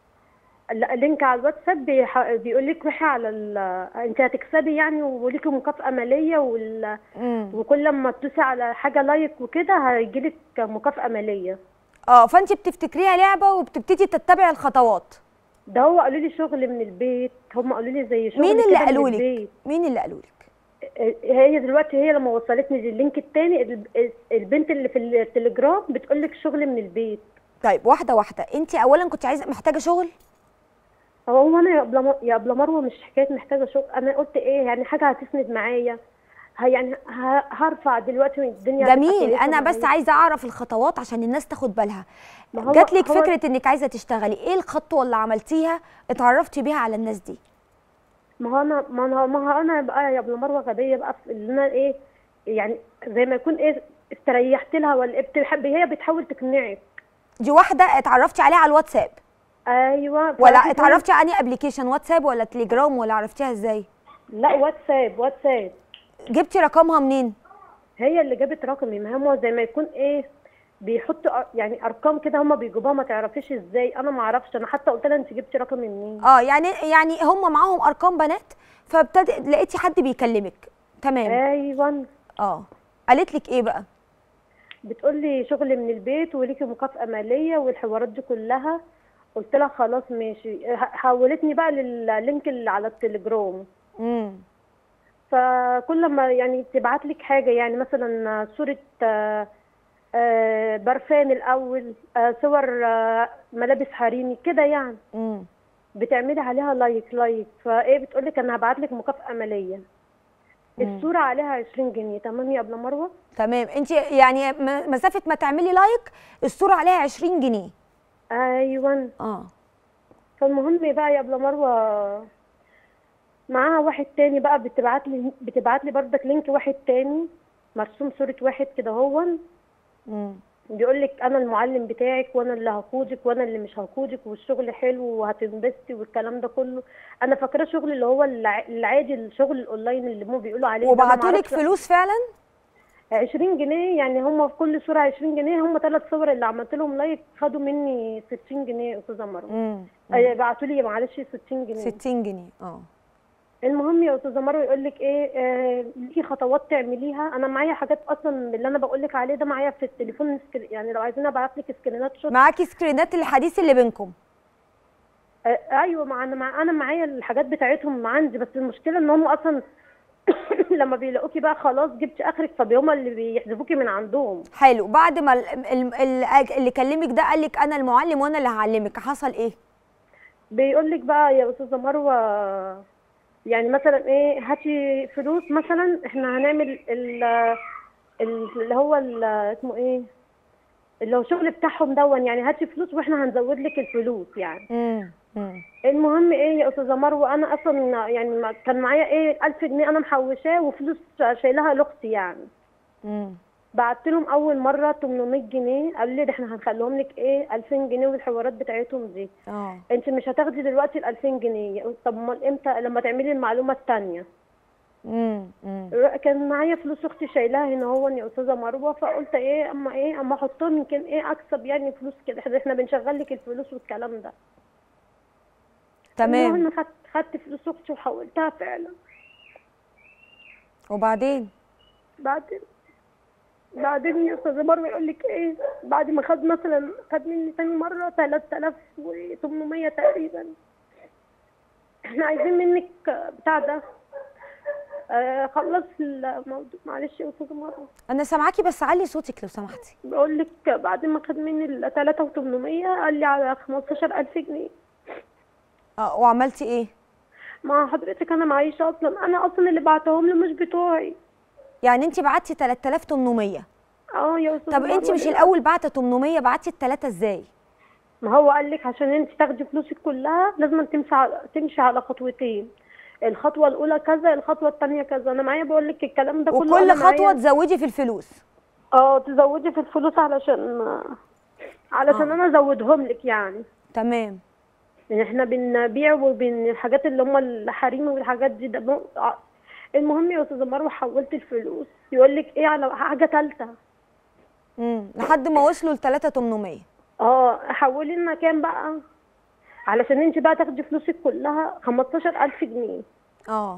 لا لينك على الواتساب بيح... بيقول لك روحي على ال... انت هتكسبي يعني وليكي مكافأة مالية وال...
امم
وكل لما تدوسي على حاجة لايك وكده هيجيلك مكافأة مالية
اه فانت بتفتكريها لعبه وبتبتدي تتبعي الخطوات
ده هو قالوا لي شغل من البيت هم قالوا لي زي شغل
مين اللي
كده من
قالوا لك
البيت.
مين اللي قالوا لك
هي دلوقتي هي لما وصلتني لللينك التاني ال- البنت اللي في التليجرام بتقول لك شغل من البيت
طيب واحده واحده انت اولا كنت عايزه محتاجه شغل
هو انا يا ابله يا ابله مروه مش حكايه محتاجه شغل انا قلت ايه يعني حاجه هتسند معايا ه- يعني ه- هرفع دلوقتي من الدنيا هتبقى
جميل
كويسة
انا بس
معايا.
عايزه اعرف الخطوات عشان الناس تاخد بالها
ما هو-
جات لك
هو-
فكره انك عايزه تشتغلي ايه الخطوه اللي عملتيها اتعرفتي بيها على الناس دي
ما هو انا ما انا ما هو انا بقى يا ابله مروه غبيه بقى في اللي انا ايه يعني زي ما يكون ايه استريحت لها ولا إيه بتحب هي بتحاول تقنعك
دي واحده اتعرفتي عليها على الواتساب
ايوه
ولا
فبتقول-
اتعرفتي على ابلكيشن واتساب ولا تليجرام ولا عرفتيها ازاي
لا واتساب واتساب
جبتي رقمها منين
هي اللي جابت رقمي ما هم زي ما يكون ايه بيحطوا أ- يعني ارقام كده هم بيجيبوها ما تعرفيش ازاي انا ما اعرفش انا حتى قلت لها انت جبتي رقمي منين
اه يعني يعني هم معاهم ارقام بنات فابتدى لقيتي حد بيكلمك تمام
ايوه
اه قالت لك ايه بقى
بتقول لي شغل من البيت وليكي مكافأة مالية والحوارات دي كلها قلت لها خلاص ماشي ه- حولتني بقى لللينك اللي على التليجرام
امم
فكل ما يعني تبعت لك حاجة يعني مثلا صورة آه، آه، برفان الأول آه، صور آه، ملابس حريمي كده يعني
امم
بتعملي عليها لايك لايك فايه بتقول لك انا هبعت لك مكافأة مالية الصورة عليها 20 جنيه تمام يا ابله مروة
تمام انت يعني م- مسافه ما تعملي لايك الصوره عليها 20 جنيه
ايوه
اه
فالمهم بقى يا ابله مروه معاها واحد تاني بقى بتبعت لي بتبعت لي بردك لينك واحد تاني مرسوم صورة واحد كده هو
امم
بيقول لك انا المعلم بتاعك وانا اللي هقودك وانا اللي مش هقودك والشغل حلو وهتنبسطي والكلام ده كله انا فاكراه شغل اللي هو الع- العادي الشغل الاونلاين اللي هم بيقولوا عليه ده، أنا
وبعتوا لك
معرفش-
فلوس فعلا
20 جنيه يعني هم في كل صورة 20 جنيه هم ثلاث صور اللي عملت لهم لايك خدوا مني 60 جنيه يا استاذه مروه
امم
آه، بعتوا لي معلش 60 جنيه
60 جنيه اه
المهم يا استاذه مروه يقول لك ايه آه ليكي خطوات تعمليها انا معايا حاجات اصلا من اللي انا بقول لك عليه ده معايا في التليفون سكري- يعني لو عايزين ابعت لك سكرينات شوت
معاكي سكرينات الحديث اللي بينكم
آه ايوه مع انا مع انا معايا الحاجات بتاعتهم عندي بس المشكله ان هم اصلا لما بيلاقوكي بقى خلاص جبت اخرك فهم اللي بيحذفوكي من عندهم
حلو بعد ما ال- ال- ال- اللي كلمك ده قال لك انا المعلم وانا اللي هعلمك حصل ايه
بيقول لك بقى يا استاذه مروه يعني مثلا ايه هاتي فلوس مثلا احنا هنعمل ال ال- اللي هو ال- اسمه ايه اللي هو الشغل بتاعهم دون يعني هاتي فلوس واحنا هنزود لك الفلوس يعني
امم امم
المهم ايه يا استاذه مروه انا اصلا يعني ما- كان معايا ايه 1000 جنيه انا محوشاه وفلوس شايلها لاختي يعني
امم
بعت لهم اول مره 800 جنيه قالوا لي ده احنا هنخليهم لك ايه 2000 جنيه والحوارات بتاعتهم دي
اه
انت مش هتاخدي دلوقتي ال 2000 جنيه طب امال امتى لما تعملي المعلومه الثانيه
امم امم
كان معايا فلوس اختي شايلاها هنا هو يا استاذه مروه فقلت ايه اما ايه اما احطهم يمكن ايه اكسب يعني فلوس كده احنا احنا بنشغل لك الفلوس والكلام ده
تمام
المهم خدت خدت فلوس اختي وحولتها فعلا وبعدين
وبعدين
بعدين يا استاذه مروه يقول لك ايه بعد ما خد مثلا خد مني تاني مره 3800 تقريبا احنا عايزين منك بتاع ده آه خلص الموضوع معلش يا استاذه مروه
انا سامعاكي بس علي صوتك لو سمحتي
بقول لك بعد ما خد مني ال 3800 قال لي على 15000 جنيه
اه وعملتي ايه
ما حضرتك انا معيش اصلا انا اصلا اللي بعتهم له مش بتوعي
يعني انت بعتي 3800
اه يا استاذه
طب انت
مروة
مش
ليه؟
الاول بعتي 800 بعتي الثلاثه ازاي
ما هو قال لك عشان انت تاخدي فلوسك كلها لازم تمشي على تمشي على خطوتين الخطوه الاولى كذا الخطوه الثانيه كذا انا معايا بقول لك الكلام ده كله
وكل
أنا معايا-
خطوه تزودي في الفلوس
اه تزودي في الفلوس علشان علشان
آه.
انا ازودهم لك يعني
تمام
يعني احنا بنبيع وبين الحاجات اللي هم الحريمي والحاجات دي ده مو- ع- المهم يا استاذه مروه حولت الفلوس يقول لك ايه على حاجه ثالثه
امم لحد ما وصلوا ل 3800
اه حولي لنا كام بقى علشان انت بقى تاخدي فلوسك كلها 15000 جنيه
اه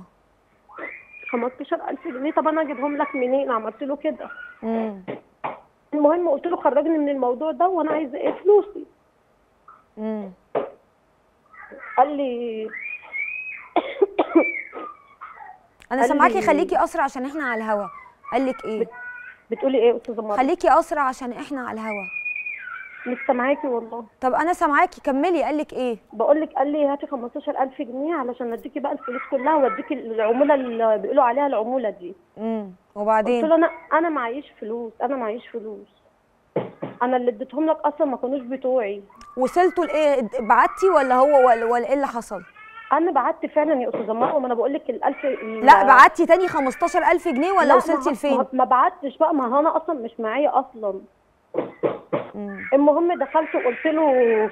15000 جنيه طب انا اجيبهم لك منين عملت له كده
امم
المهم قلت له خرجني من الموضوع ده وانا عايزه ايه فلوسي
امم
قال لي
انا
قال
سامعاكي
لي-
خليكي اسرع عشان احنا على الهوا قال لك ايه
بتقولي ايه يا استاذه مروه
خليكي اسرع عشان احنا على الهوا
مش سامعاكي والله
طب انا سامعاكي كملي قال لك ايه
بقول لك قال لي هاتي 15000 جنيه علشان اديكي بقى الفلوس كلها واديكي العموله اللي بيقولوا عليها العموله دي
امم
قلت
وبعدين
له انا انا معيش فلوس انا معيش فلوس انا اللي اديتهم لك اصلا ما كانوش بتوعي
وصلتوا لايه بعتي ولا هو ولا, ولا ايه اللي حصل
انا بعت فعلا يا استاذه مروه ما انا بقول لك ال1000
لا بعتي تاني 15000 جنيه ولا
لا،
وصلتي
ما-
لفين
ما- ما بعتش بقى ما هو انا اصلا مش معايا اصلا
مم.
المهم دخلت وقلت له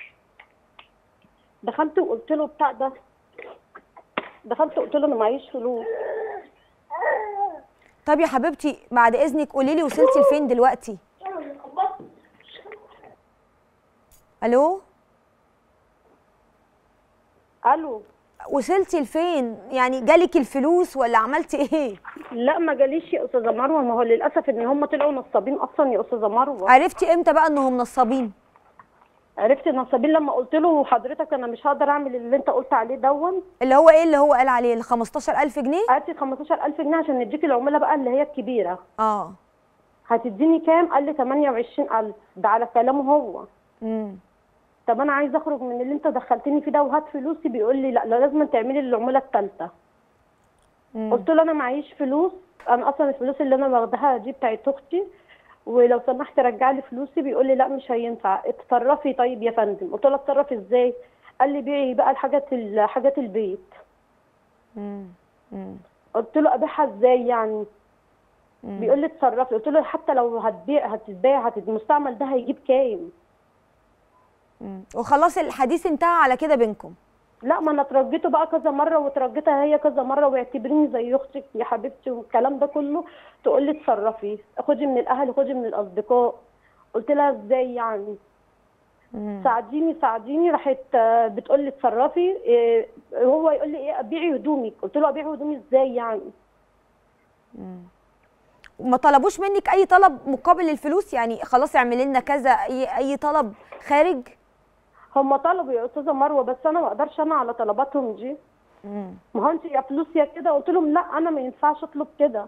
دخلت وقلت له بتاع ده دخلت وقلت له انا معيش فلوس
طب يا حبيبتي بعد اذنك قولي لي وصلتي لفين دلوقتي الو
الو
وصلتي لفين يعني جالك الفلوس ولا عملتي ايه
لا ما جاليش يا استاذه مروه ما هو للاسف ان هم طلعوا نصابين اصلا يا استاذه مروه
عرفتي امتى بقى انهم نصابين
عرفت نصابين لما قلت له حضرتك انا مش هقدر اعمل اللي انت قلت عليه دون
اللي هو ايه اللي هو قال عليه ال 15000 جنيه
هاتي 15000 جنيه عشان نديك العموله بقى اللي هي الكبيره
اه
هتديني كام قال لي 28000 ده على كلامه هو
امم
طب انا عايزه اخرج من اللي انت دخلتني فيه ده وهات فلوسي بيقول لي لا, لا لازم تعملي العموله الثالثه قلت له انا معيش فلوس انا اصلا الفلوس اللي انا واخداها دي بتاعت اختي ولو سمحت رجع لي فلوسي بيقول لي لا مش هينفع اتصرفي طيب يا فندم قلت له اتصرف ازاي قال لي بيعي بقى الحاجات ال- حاجات البيت
امم امم
قلت له ابيعها ازاي يعني بيقول لي اتصرفي قلت له حتى لو هتبيع هتتباع هت- المستعمل ده هيجيب كام
امم وخلاص الحديث انتهى على كده بينكم
لا ما انا اترجيته بقى كذا مره وترجيتها هي كذا مره واعتبريني زي اختك يا حبيبتي والكلام ده كله تقول لي اتصرفي خدي من الاهل خدي من الاصدقاء قلت لها ازاي يعني
مم.
ساعديني ساعديني راحت آه، بتقول لي اتصرفي إيه، هو يقول لي ايه ابيعي هدومي قلت له ابيع هدومي ازاي يعني
وما طلبوش منك اي طلب مقابل الفلوس يعني خلاص اعملي لنا كذا اي اي طلب خارج
هم طلبوا يا استاذه مروه بس انا ما اقدرش انا على طلباتهم دي
امم
ما هو انت يا فلوس يا كده قلت لهم لا انا ما ينفعش اطلب كده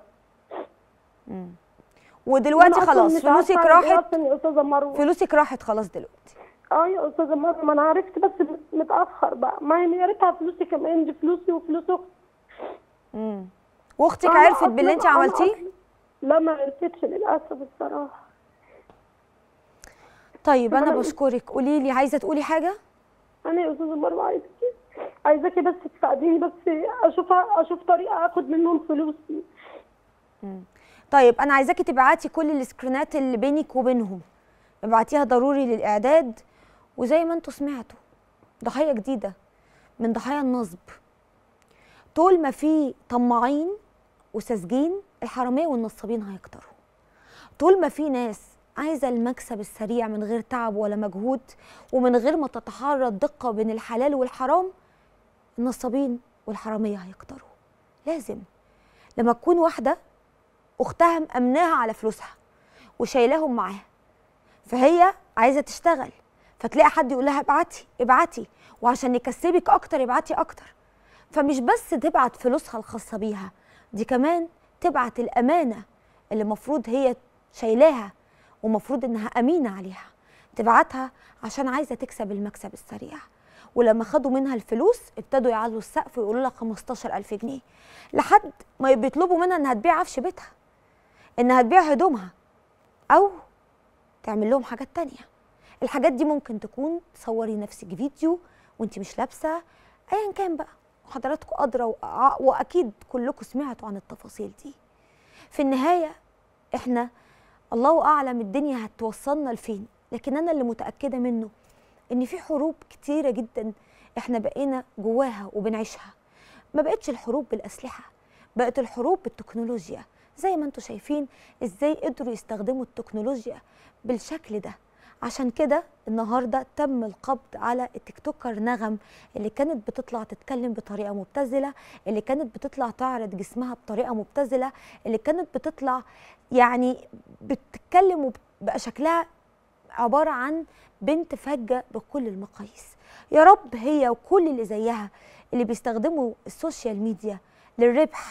ودلوقتي
أنا أصلاً
خلاص
مش
فلوسك
عارفة أعمل إيه
راحت
أصلاً يا استاذه مروه
فلوسك راحت خلاص دلوقتي
اه يا استاذه مروه ما انا عرفت بس متاخر بقى ما هي يا ريتها فلوسي كمان دي فلوسي وفلوس اختي
امم واختك
أنا
عرفت
أصلاً-
باللي انت
أنا
عملتيه
أصلاً- لا ما عرفتش للاسف الصراحه
طيب انا
أنا-
بشكرك قولي لي عايزه تقولي حاجه
انا يا استاذه مروه عايزاكي عايزاكي بس تساعديني بس اشوف اشوف طريقه اخد منهم فلوسي
طيب انا عايزاكي تبعتي كل السكرينات اللي بينك وبينهم ابعتيها ضروري للاعداد وزي ما انتوا سمعتوا ضحيه جديده من ضحايا النصب طول ما في طماعين وساذجين الحراميه والنصابين هيكتروا طول ما في ناس عايزه المكسب السريع من غير تعب ولا مجهود ومن غير ما تتحرى الدقه بين الحلال والحرام النصابين والحراميه هيكتروا لازم لما تكون واحده اختها مأمناها على فلوسها وشايلاهم معاها فهي عايزه تشتغل فتلاقي حد يقول لها ابعتي ابعتي وعشان نكسبك اكتر ابعتي اكتر فمش بس تبعت فلوسها الخاصه بيها دي كمان تبعت الامانه اللي المفروض هي شايلاها ومفروض انها امينه عليها تبعتها عشان عايزه تكسب المكسب السريع ولما خدوا منها الفلوس ابتدوا يعلوا السقف ويقولوا لها 15000 جنيه لحد ما بيطلبوا منها انها تبيع عفش بيتها انها تبيع هدومها او تعمل لهم حاجات تانية الحاجات دي ممكن تكون تصوري نفسك فيديو وانت مش لابسه ايا كان بقى وحضراتكم ادرى وأع- واكيد كلكم سمعتوا عن التفاصيل دي في النهايه احنا الله اعلم الدنيا هتوصلنا لفين لكن انا اللي متاكده منه ان في حروب كتيره جدا احنا بقينا جواها وبنعيشها ما بقتش الحروب بالاسلحه بقت الحروب بالتكنولوجيا زي ما انتم شايفين ازاي قدروا يستخدموا التكنولوجيا بالشكل ده عشان كده النهارده تم القبض على التيك توكر نغم اللي كانت بتطلع تتكلم بطريقه مبتذله اللي كانت بتطلع تعرض جسمها بطريقه مبتذله اللي كانت بتطلع يعني بتتكلم وبقى شكلها عباره عن بنت فجه بكل المقاييس يا رب هي وكل اللي زيها اللي بيستخدموا السوشيال ميديا للربح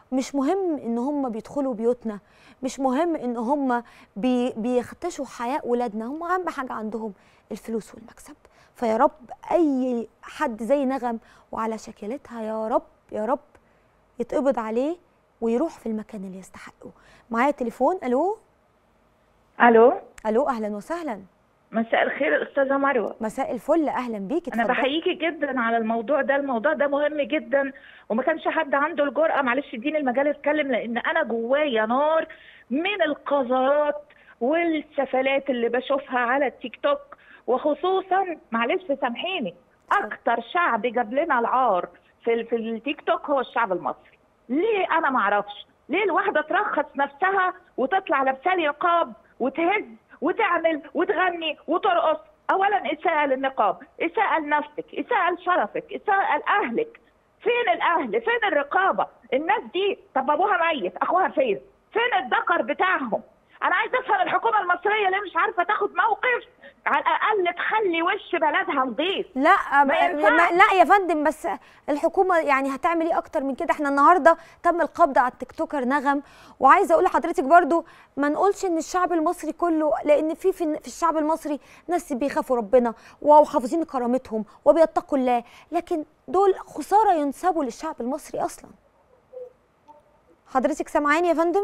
مش مهم ان هم بيدخلوا بيوتنا مش مهم ان هم بي بيختشوا حياه ولادنا هم اهم حاجه عندهم الفلوس والمكسب فيا رب اي حد زي نغم وعلى شكلتها يا رب يا رب يتقبض عليه ويروح في المكان اللي يستحقه معايا تليفون الو
الو
الو اهلا وسهلا
مساء الخير استاذه مروه
مساء الفل اهلا بيكي
انا
اتفضلي.
بحييكي جدا على الموضوع ده الموضوع ده مهم جدا وما كانش حد عنده الجرأه معلش اديني المجال اتكلم لان انا جوايا نار من القذرات والسفلات اللي بشوفها على التيك توك وخصوصا معلش سامحيني اكتر شعب جاب لنا العار في ال- في التيك توك هو الشعب المصري ليه انا ما اعرفش ليه الواحده ترخص نفسها وتطلع لابسه لي نقاب وتهز وتعمل وتغني وترقص اولا اساءه للنقاب اساءه لنفسك اساءه لشرفك اساءه لاهلك فين الاهل فين الرقابه الناس دي طب ابوها ميت اخوها فين فين الذكر بتاعهم انا عايز افهم الحكومه المصريه ليه مش عارفه تاخد موقف على الاقل تخلي وش بلدها نظيف
لا
ما
ب-
ينفعش.
ما لا يا فندم بس الحكومه يعني هتعمل ايه اكتر من كده احنا النهارده تم القبض على التيك توكر نغم وعايزه اقول لحضرتك برضو ما نقولش ان الشعب المصري كله لان في في في الشعب المصري ناس بيخافوا ربنا وحافظين كرامتهم وبيتقوا الله لكن دول خساره ينسبوا للشعب المصري اصلا حضرتك سامعاني يا فندم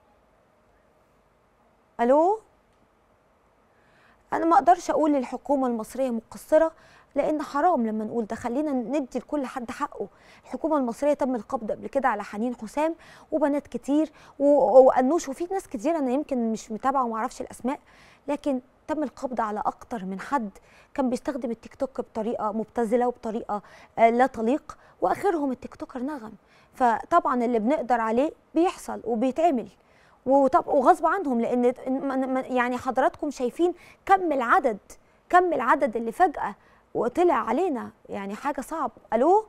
الو انا ما اقدرش اقول للحكومه المصريه مقصره لان حرام لما نقول ده خلينا ندي لكل حد حقه الحكومه المصريه تم القبض قبل كده على حنين حسام وبنات كتير و- وانوش وفي ناس كتير انا يمكن مش متابعه وما اعرفش الاسماء لكن تم القبض على اكتر من حد كان بيستخدم التيك توك بطريقه مبتذله وبطريقه آه، لا تليق واخرهم التيك توكر نغم فطبعا اللي بنقدر عليه بيحصل وبيتعمل وطب وغصب عنهم لان م- م- يعني حضراتكم شايفين كم العدد كم العدد اللي فجأة وطلع علينا يعني حاجة صعب الو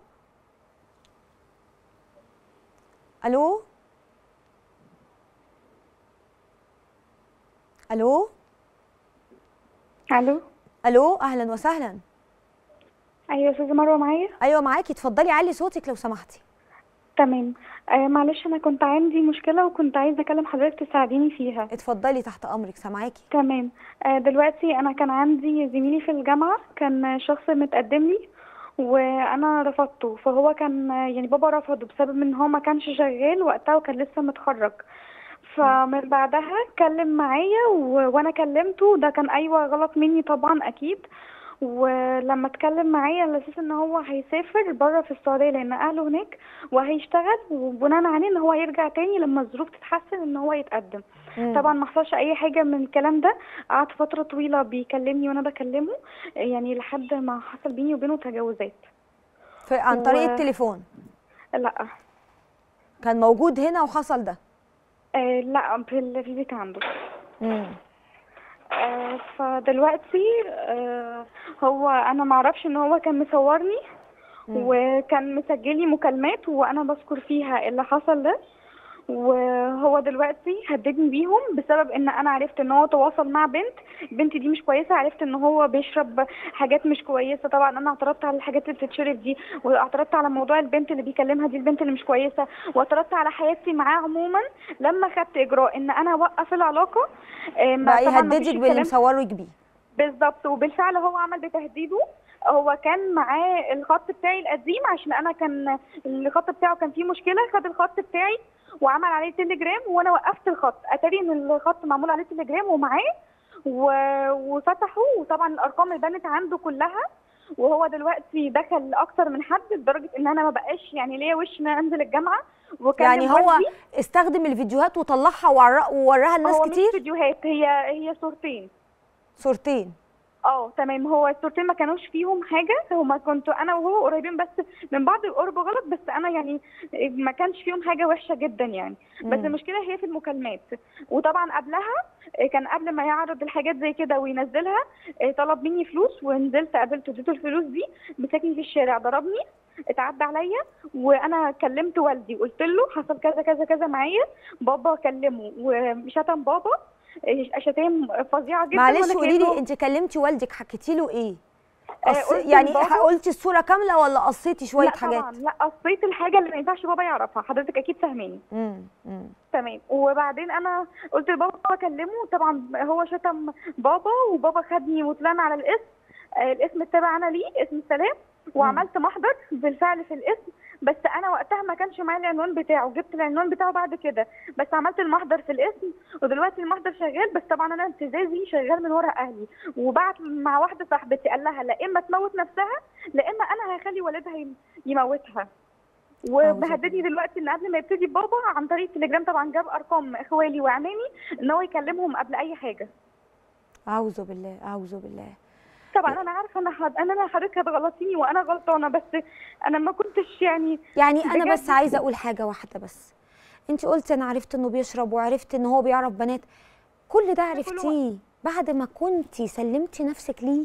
الو الو
الو
الو اهلا وسهلا
ايوه يا استاذه مروه معايا
ايوه معاكي اتفضلي علي صوتك لو سمحتي
تمام آه معلش انا كنت عندي مشكله وكنت عايزه اكلم حضرتك تساعديني فيها
اتفضلي تحت امرك سامعاكي
تمام آه دلوقتي انا كان عندي زميلي في الجامعه كان شخص متقدم لي وانا رفضته فهو كان يعني بابا رفضه بسبب ان هو ما كانش شغال وقتها وكان لسه متخرج فمن بعدها اتكلم معايا و... وانا كلمته ده كان ايوه غلط مني طبعا اكيد ولما اتكلم معايا على اساس ان هو هيسافر بره في السعوديه لان اهله هناك وهيشتغل وبناء عليه ان هو يرجع تاني لما الظروف تتحسن ان هو يتقدم
مم.
طبعا ما حصلش اي حاجه من الكلام ده قعد فتره طويله بيكلمني وانا بكلمه يعني لحد ما حصل بيني وبينه تجاوزات
في عن طريق
و-
التليفون
لا
كان موجود هنا وحصل ده
آه لا في ال- في البيت عنده
مم.
آه فدلوقتي آه هو انا ما اعرفش ان هو كان مصورني وكان مسجلي مكالمات وانا بذكر فيها اللي حصل ده وهو دلوقتي هددني بيهم بسبب ان انا عرفت ان هو تواصل مع بنت البنت دي مش كويسه عرفت ان هو بيشرب حاجات مش كويسه طبعا انا اعترضت على الحاجات اللي بتتشرب دي واعترضت على موضوع البنت اللي بيكلمها دي البنت اللي مش كويسه واعترضت على حياتي معاه عموما لما خدت اجراء ان انا اوقف العلاقه آه، ما-
بقى
طبعاً مفيش
يهددك باللي
الكلام-
مصورك بيه
بالظبط وبالفعل هو عمل بتهديده هو كان معاه الخط بتاعي القديم عشان انا كان الخط بتاعه كان فيه مشكله خد الخط بتاعي وعمل عليه تليجرام وانا وقفت الخط اتاري ان الخط معمول عليه تليجرام ومعاه و... وفتحه وطبعا الارقام اللي بانت عنده كلها وهو دلوقتي دخل اكتر من حد لدرجه ان انا ما بقاش يعني ليا وش ان أنا انزل الجامعه وكلم
يعني هو
والدي.
استخدم الفيديوهات وطلعها وورا- ووراها الناس
هو مش
كتير
فيديوهات هي هي صورتين
صورتين
اه تمام هو الصورتين ما كانوش فيهم حاجه هما كنت انا وهو قريبين بس من بعض القرب غلط بس انا يعني ما كانش فيهم حاجه وحشه جدا يعني بس
مم.
المشكله هي في المكالمات وطبعا قبلها آه، كان قبل ما يعرض الحاجات زي كده وينزلها آه، طلب مني فلوس ونزلت قابلته اديته الفلوس دي مسكني في الشارع ضربني اتعدى عليا وانا كلمت والدي قلت له حصل كذا كذا كذا معايا بابا كلمه وشتم بابا آه، شتايم فظيعه جدا
معلش
وأنا
قولي لي
كأنه-
انت كلمتي والدك حكيتي له ايه
آه،
قص...
قلت
يعني
لبابا-
قلتي الصوره كامله ولا قصيتي شويه
لا
حاجات
طبعا لا قصيت الحاجه اللي ما ينفعش بابا يعرفها حضرتك اكيد فاهماني
امم امم
تمام وبعدين انا قلت لبابا اكلمه طبعا هو شتم بابا وبابا خدني وطلعنا على الاسم آه، الاسم التابع انا ليه اسم السلام وعملت محضر بالفعل في الاسم بس انا وقتها ما كانش معايا العنوان بتاعه جبت العنوان بتاعه بعد كده بس عملت المحضر في الاسم ودلوقتي المحضر شغال بس طبعا انا امتزازي شغال من ورا اهلي وبعت مع واحده صاحبتي قال لها لا اما تموت نفسها لا اما انا هخلي والدها يم- يموتها ومهددني دلوقتي ان قبل ما يبتدي بابا عن طريق التليجرام طبعا جاب ارقام اخوالي وعمامي ان هو يكلمهم قبل اي حاجه
اعوذ بالله اعوذ بالله
طبعا انا عارفه انا حد... انا حضرتك هتغلطيني وانا غلطانه بس انا ما كنتش يعني
يعني انا
بجد.
بس عايزه اقول حاجه واحده بس انت قلتي انا عرفت انه بيشرب وعرفت ان هو بيعرف بنات كل ده عرفتيه بعد ما كنتي سلمتي نفسك ليه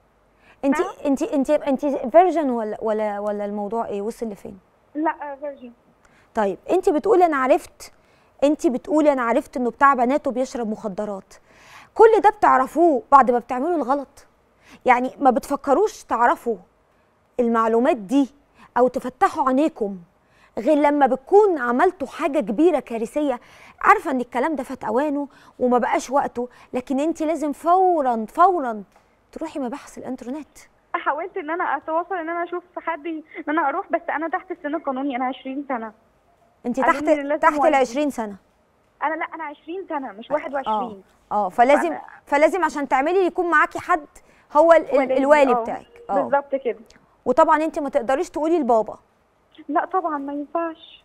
انت
نعم.
انت انت انت فيرجن ولا ولا ولا الموضوع ايه وصل لفين
لا فيرجن
طيب انت بتقولي انا عرفت انت بتقولي انا عرفت انه بتاع بنات وبيشرب مخدرات كل ده بتعرفوه بعد ما بتعملوا الغلط يعني ما بتفكروش تعرفوا المعلومات دي او تفتحوا عينيكم غير لما بتكون عملتوا حاجه كبيره كارثيه عارفه ان الكلام ده فات اوانه وما بقاش وقته لكن انت لازم فورا فورا تروحي مباحث الانترنت
حاولت ان انا اتواصل ان انا اشوف حد ي- ان انا اروح بس انا تحت السن القانوني انا 20 سنه
انت
قالوا
تحت
لي لازم
تحت ال
والدي.
20 سنه
انا لا انا 20 سنه مش
اه
21
اه فلازم
فأنا-
فلازم عشان تعملي يكون معاكي حد هو ال- ال-
والدي،
الوالي
اه.
بتاعك اه
بالظبط كده
وطبعا انت ما تقدريش تقولي لبابا
لا طبعا ما ينفعش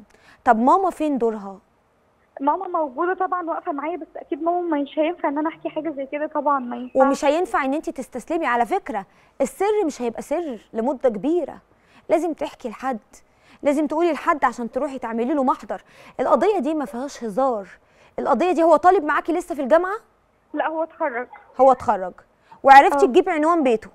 طب ماما فين دورها
ماما موجوده طبعا واقفه معايا بس اكيد ماما مش هينفع ان انا احكي حاجه زي كده طبعا ما ينفعش
ومش هينفع ان انت تستسلمي على فكره السر مش هيبقى سر لمده كبيره لازم تحكي لحد لازم تقولي لحد عشان تروحي تعملي له محضر القضيه دي ما فيهاش هزار القضيه دي هو طالب معاكي لسه في الجامعه
لا هو اتخرج
هو اتخرج وعرفتي
اه.
تجيبي عنوان بيته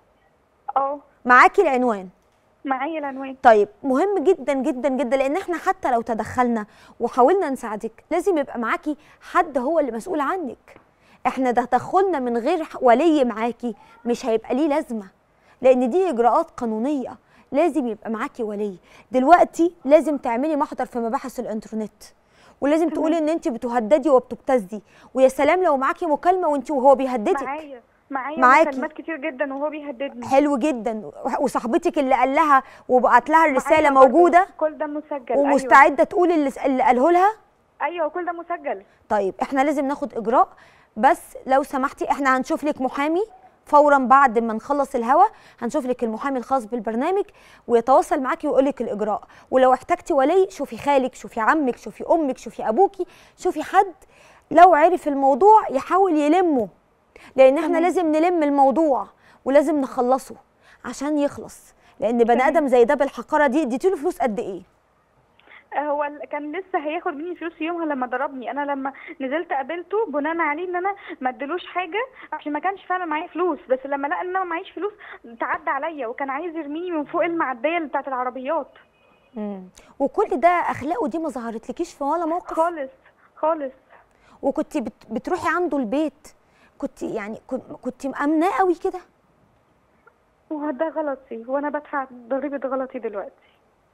اه
معاكي العنوان
معايا العنوان
طيب مهم جدا جدا جدا لان احنا حتى لو تدخلنا وحاولنا نساعدك لازم يبقى معاكي حد هو اللي مسؤول عنك احنا ده تدخلنا من غير ح- ولي معاكي مش هيبقى ليه لازمه لان دي اجراءات قانونيه لازم يبقى معاكي ولي دلوقتي لازم تعملي محضر في مباحث الانترنت ولازم تقولي ان انت بتهددي وبتبتزي ويا سلام لو معاكي مكالمه وانت وهو بيهددك
معايا معايا
معاكي.
مكالمات كتير جدا وهو بيهددني
حلو جدا وصاحبتك اللي قال لها وبعت لها الرساله
معايا برضه.
موجوده
كل ده مسجل ايوه
ومستعده تقول اللي, اللي قاله لها
ايوه كل ده مسجل
طيب احنا لازم ناخد اجراء بس لو سمحتي احنا هنشوف لك محامي فورا بعد ما نخلص الهوا هنشوف لك المحامي الخاص بالبرنامج ويتواصل معاكي ويقول لك الاجراء ولو احتجتي ولي شوفي خالك شوفي عمك شوفي امك شوفي ابوكي شوفي حد لو عرف الموضوع يحاول يلمه لان احنا
تمام.
لازم نلم الموضوع ولازم نخلصه عشان يخلص لان بني
تمام.
ادم زي ده بالحقاره دي اديتي له فلوس قد ايه
هو ال- كان لسه هياخد مني فلوس يومها لما ضربني انا لما نزلت قابلته بناء عليه ان انا ما ادلوش حاجه عشان ما كانش فعلا معايا فلوس بس لما لقى ان انا معيش فلوس تعدى عليا وكان عايز يرميني من فوق المعديه اللي بتاعت العربيات
مم. وكل ده اخلاقه دي ما ظهرتلكيش في ولا موقف
خالص خالص
وكنت بت... بتروحي عنده البيت كنت يعني كنت, كنت مأمناه قوي كده
وده غلطي وانا بدفع ضريبه غلطي دلوقتي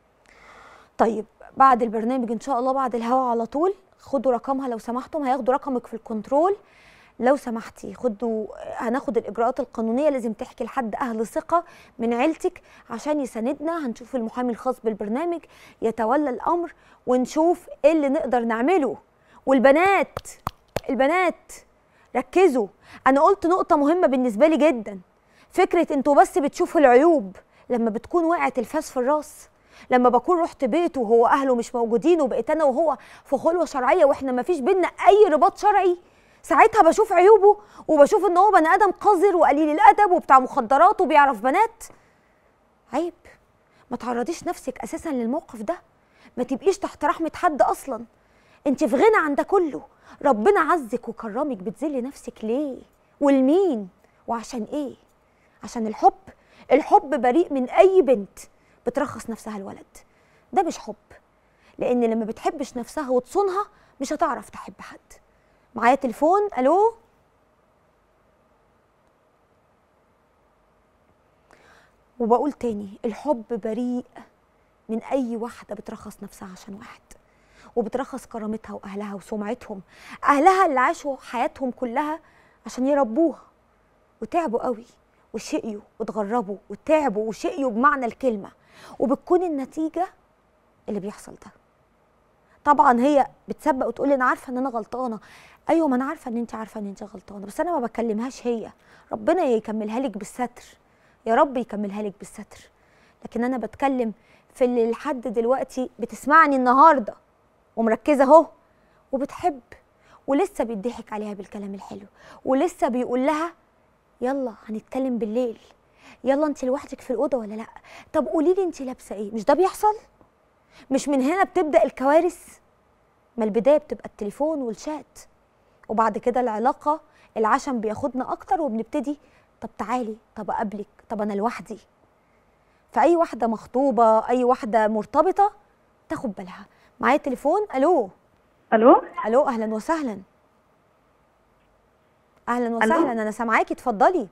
طيب بعد البرنامج ان شاء الله بعد الهوا على طول خدوا رقمها لو سمحتم هياخدوا رقمك في الكنترول لو سمحتي خدوا هناخد الاجراءات القانونيه لازم تحكي لحد اهل ثقه من عيلتك عشان يساندنا هنشوف المحامي الخاص بالبرنامج يتولى الامر ونشوف ايه اللي نقدر نعمله والبنات البنات ركزوا انا قلت نقطه مهمه بالنسبه لي جدا فكره انتوا بس بتشوفوا العيوب لما بتكون وقعت الفاس في الراس لما بكون رحت بيته وهو اهله مش موجودين وبقيت انا وهو في خلوه شرعيه واحنا ما فيش بينا اي رباط شرعي ساعتها بشوف عيوبه وبشوف ان هو بني ادم قذر وقليل الادب وبتاع مخدرات وبيعرف بنات عيب ما تعرضيش نفسك اساسا للموقف ده ما تبقيش تحت رحمه حد اصلا انت في غنى عن ده كله ربنا عزك وكرمك بتذلي نفسك ليه والمين وعشان ايه عشان الحب الحب بريء من اي بنت بترخص نفسها الولد ده مش حب لان لما بتحبش نفسها وتصونها مش هتعرف تحب حد معايا تليفون الو وبقول تاني الحب بريء من اي واحده بترخص نفسها عشان واحد وبترخص كرامتها واهلها وسمعتهم اهلها اللي عاشوا حياتهم كلها عشان يربوها وتعبوا قوي وشقيوا واتغربوا وتعبوا وشقيوا بمعنى الكلمه وبتكون النتيجه اللي بيحصل ده طبعا هي بتسبق وتقول لي انا عارفه ان انا غلطانه ايوه ما انا عارفه ان انت عارفه ان انت غلطانه بس انا ما بكلمهاش هي ربنا يكملها لك بالستر يا رب يكملها لك بالستر لكن انا بتكلم في اللي لحد دلوقتي بتسمعني النهارده ومركزه اهو وبتحب ولسه بيضحك عليها بالكلام الحلو ولسه بيقول لها يلا هنتكلم بالليل يلا انت لوحدك في الاوضه ولا لا طب قولي لي انت لابسه ايه مش ده بيحصل مش من هنا بتبدا الكوارث ما البدايه بتبقى التليفون والشات وبعد كده العلاقه العشم بياخدنا اكتر وبنبتدي طب تعالي طب اقابلك طب انا لوحدي فاي واحده مخطوبه اي واحده مرتبطه تاخد بالها معايا تليفون الو
الو
الو اهلا وسهلا اهلا وسهلا انا سامعاكي اتفضلي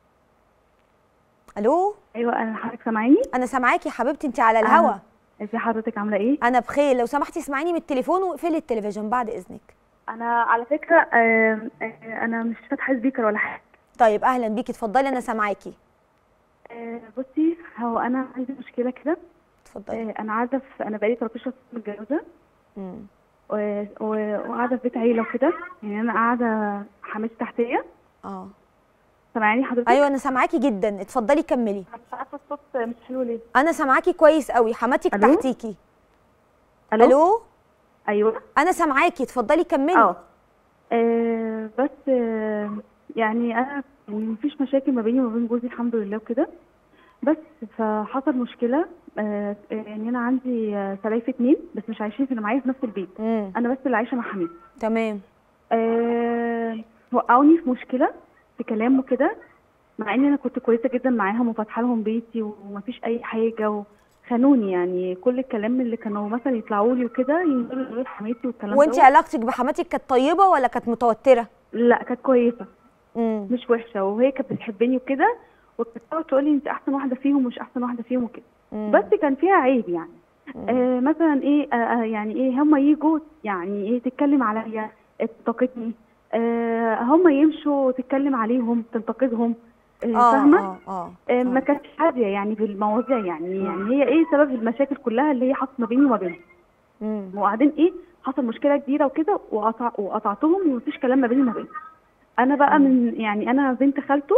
الو
ايوه انا حضرتك سامعيني
انا سامعاكي يا حبيبتي انت على الهوا
ازي حضرتك عامله ايه
انا بخير لو سمحتي اسمعيني من التليفون واقفلي التلفزيون بعد اذنك
انا على فكره آه آه انا مش فاتحه سبيكر ولا حاجه
طيب اهلا بيكي اتفضلي انا سامعاكي
آه بصي هو انا عندي مشكله كده
اتفضلي
آه انا قاعده في انا بقالي 13 سنه متجوزه
مم.
و- و- وقاعده في بيت عيله وكده يعني انا قاعده حماتي تحتيه
اه
سامعاني حضرتك
ايوه انا سامعاكي جدا اتفضلي كملي
مش عارفه الصوت مش حلو ليه
انا سامعاكي كويس قوي حماتك
ألو؟
تحتيكي
الو,
الو
ايوه
انا سامعاكي اتفضلي كملي
اه آه، بس آه، يعني انا يعني مفيش مشاكل ما بيني وما بين جوزي الحمد لله وكده بس فحصل مشكله آه، يعني انا عندي آه، سلايف اتنين بس مش عايشين في معايا في نفس البيت
امم
انا بس اللي عايشه مع حماتي
تمام
آه، وقعوني في مشكله في كلام وكده مع ان انا كنت كويسه جدا معاهم وفاتحه لهم بيتي ومفيش اي حاجه وخانوني يعني كل الكلام اللي كانوا مثلا يطلعوا لي وكده ينزلوا يقولوا لحماتي والكلام
وانت
ده
علاقتك بحماتك كانت طيبه ولا كانت متوتره
لا كانت كويسه
امم
مش وحشه وهي كانت بتحبني وكده وكانت بتقعد تقول لي انت احسن واحده فيهم ومش احسن واحده فيهم وكده بس كان فيها عيب يعني آه مثلا ايه آه آه يعني ايه هم يجوا يعني ايه تتكلم عليا تنتقدني آه هم يمشوا تتكلم عليهم تنتقدهم آه
اه
فاهمه
اه اه
آه ما كانتش هاديه يعني في المواضيع يعني يعني هي ايه سبب المشاكل كلها اللي هي حصلت ما بيني وما بينهم
امم
وبعدين ايه حصل مشكله كبيره وكده وقطع وقطعتهم ومفيش كلام ما بيني وما بينهم انا بقى من يعني انا بنت خالته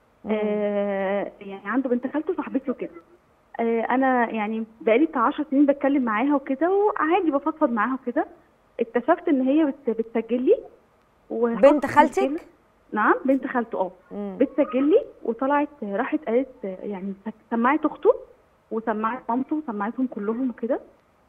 آه يعني عنده بنت خالته صاحبتي وكده آه انا يعني بقالي بتاع 10 سنين بتكلم معاها وكده وعادي بفضفض معاها وكده اكتشفت ان هي بت بتسجل لي وحصلت
بنت
مشكلة-
خالتك
نعم بنت خالته اه
مم.
بتسجل لي وطلعت راحت قالت يعني سمعت اخته وسمعت مامته وسمعتهم كلهم وكده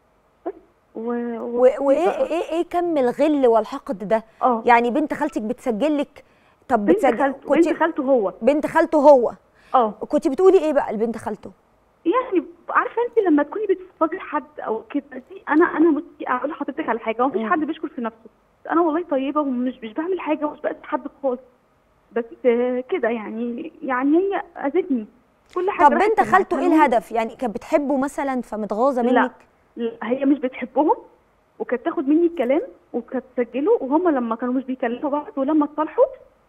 بس و... و...
و- وايه ايه ايه كم الغل والحقد ده
اه
يعني بنت خالتك بتسجل لك طب
بنت
بتسجل
خالته
كنت
بنت خالته هو
بنت خالته هو
اه
كنت بتقولي ايه بقى لبنت خالته
يعني عارفه انت لما تكوني بتفضلي حد او كده دي انا انا بصي اقول لحضرتك على حاجه هو مفيش
مم.
حد بيشكر في نفسه انا والله طيبه ومش مش بعمل حاجه ومش بأذي حد خالص بس آه، كده يعني يعني هي اذتني كل حاجه
طب
راحت
بنت خالته ايه
سمعتها لهم.
الهدف يعني كانت بتحبه مثلا فمتغاظه
لا.
منك
لا هي مش بتحبهم وكانت تاخد مني الكلام وكانت تسجله وهم لما كانوا مش بيكلموا بعض ولما اتصالحوا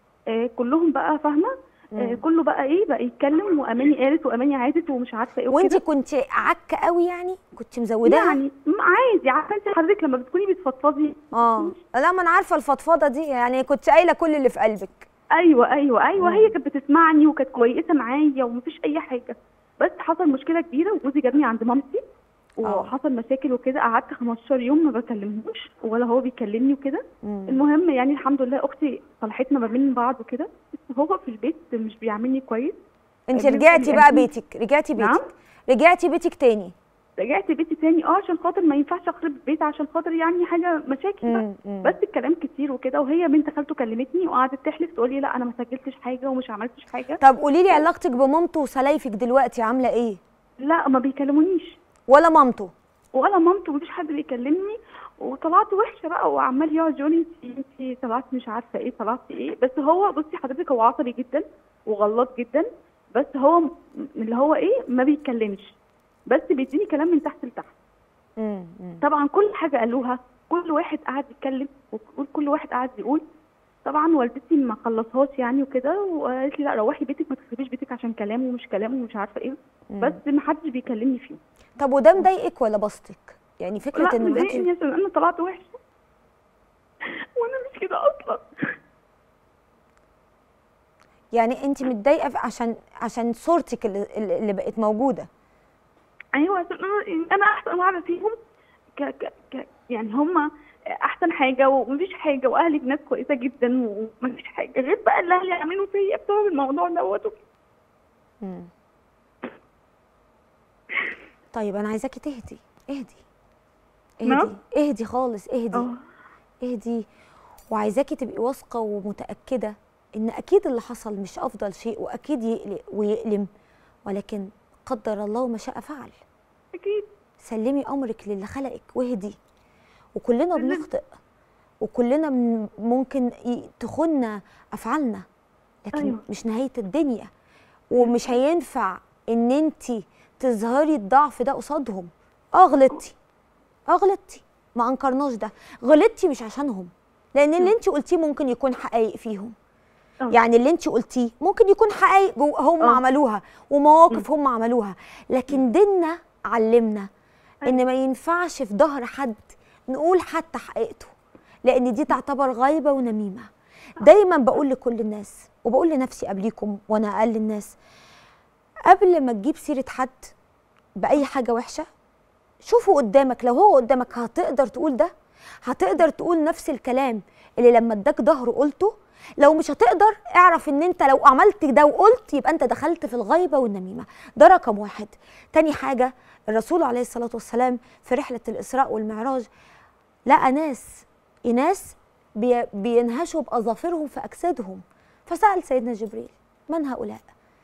آه كلهم بقى فاهمه آه
مم.
كله بقى ايه بقى يتكلم واماني قالت واماني عادت ومش عارفه ايه
وانت
وكده
كنت عكه قوي يعني كنت مزوداها
يعني م- عادي عارفه انت حضرتك لما بتكوني بتفضفضي
اه لا ما انا عارفه الفضفضه دي يعني كنت قايله كل اللي في قلبك
ايوه ايوه ايوه
مم.
هي كانت بتسمعني وكانت كويسه معايا ومفيش اي حاجه بس حصل مشكله كبيره وجوزي جابني عند مامتي
آه.
وحصل مشاكل وكده قعدت 15 يوم ما بكلمهوش ولا هو بيكلمني وكده
مم.
المهم يعني الحمد لله اختي صلحتنا ما بين بعض وكده بس هو في البيت مش بيعاملني كويس
انت
بيقول
رجعتي
لي
بقى
أكيد.
بيتك رجعتي
نعم.
بيتك رجعتي بيتك تاني
رجعت بيتي تاني اه عشان خاطر ما ينفعش اخرب البيت عشان خاطر يعني حاجه مشاكل بقى
مم. مم.
بس الكلام كتير وكده وهي بنت خالته كلمتني وقعدت تحلف تقول لي لا انا ما سجلتش حاجه ومش عملتش حاجه
طب قولي لي علاقتك بمامته وسلايفك دلوقتي عامله ايه
لا ما بيكلمونيش
ولا مامته
ولا مامته مفيش حد بيكلمني وطلعت وحشه بقى وعمال يقعد يقول لي انت انت طلعتي مش عارفه ايه طلعتي ايه بس هو بصي حضرتك هو عصبي جدا وغلط جدا بس هو م- اللي هو ايه ما بيتكلمش بس بيديني كلام من تحت لتحت
مم. مم.
طبعا كل حاجه قالوها كل واحد قعد يتكلم وكل واحد قعد يقول طبعا والدتي ما خلصهاش يعني وكده وقالت لي لا روحي بيتك ما تخربيش بيتك عشان كلام ومش كلام ومش عارفه ايه
مم.
بس ما حدش بيكلمني فيه
طب وده مضايقك ولا بسطك يعني فكره
لا
ان ما بقتش-
مضايقني عشان انا طلعت وحشه وانا مش كده اصلا
يعني انت متضايقه في- عشان عشان صورتك اللي, اللي بقت موجوده
ايوه عشان انا انا احسن واحده فيهم ك ك ك يعني هم احسن حاجه ومفيش حاجه واهلي ناس كويسه جدا ومفيش حاجه غير بقى اللي اهلي عملوا فيا بسبب الموضوع دوت
مم. طيب انا عايزاكي تهدي اهدي
نعم؟
اهدي اهدي خالص اهدي
اه
اهدي وعايزاكي تبقي واثقه ومتاكده ان اكيد اللي حصل مش افضل شيء واكيد يقلق ويألم ولكن قدر الله ما شاء فعل
اكيد
سلمي امرك للي خلقك واهدي وكلنا
سلمت.
بنخطئ وكلنا من- ممكن ي- تخن افعالنا لكن
أيوة.
مش نهايه الدنيا ومش هينفع ان انت تظهري الضعف ده قصادهم اه غلطتي اه غلطتي ما انكرناش ده غلطتي مش عشانهم لان اللي انت قلتيه ممكن يكون حقائق فيهم
آه.
يعني اللي انت قلتيه ممكن يكون حقائق جو- هم
آه.
عملوها ومواقف هم عملوها لكن ديننا علمنا ان ما ينفعش في ظهر حد نقول حتى حقيقته لان دي تعتبر غيبه ونميمه دايما بقول لكل الناس وبقول لنفسي قبليكم وانا اقل الناس قبل ما تجيب سيره حد باي حاجه وحشه شوفه قدامك لو هو قدامك هتقدر تقول ده هتقدر تقول نفس الكلام اللي لما اداك ظهره قلته لو مش هتقدر اعرف ان انت لو عملت ده وقلت يبقى انت دخلت في الغيبه والنميمه ده رقم واحد تاني حاجه الرسول عليه الصلاه والسلام في رحله الاسراء والمعراج لقى ناس اناس بي- بينهشوا باظافرهم في اجسادهم فسال سيدنا جبريل من هؤلاء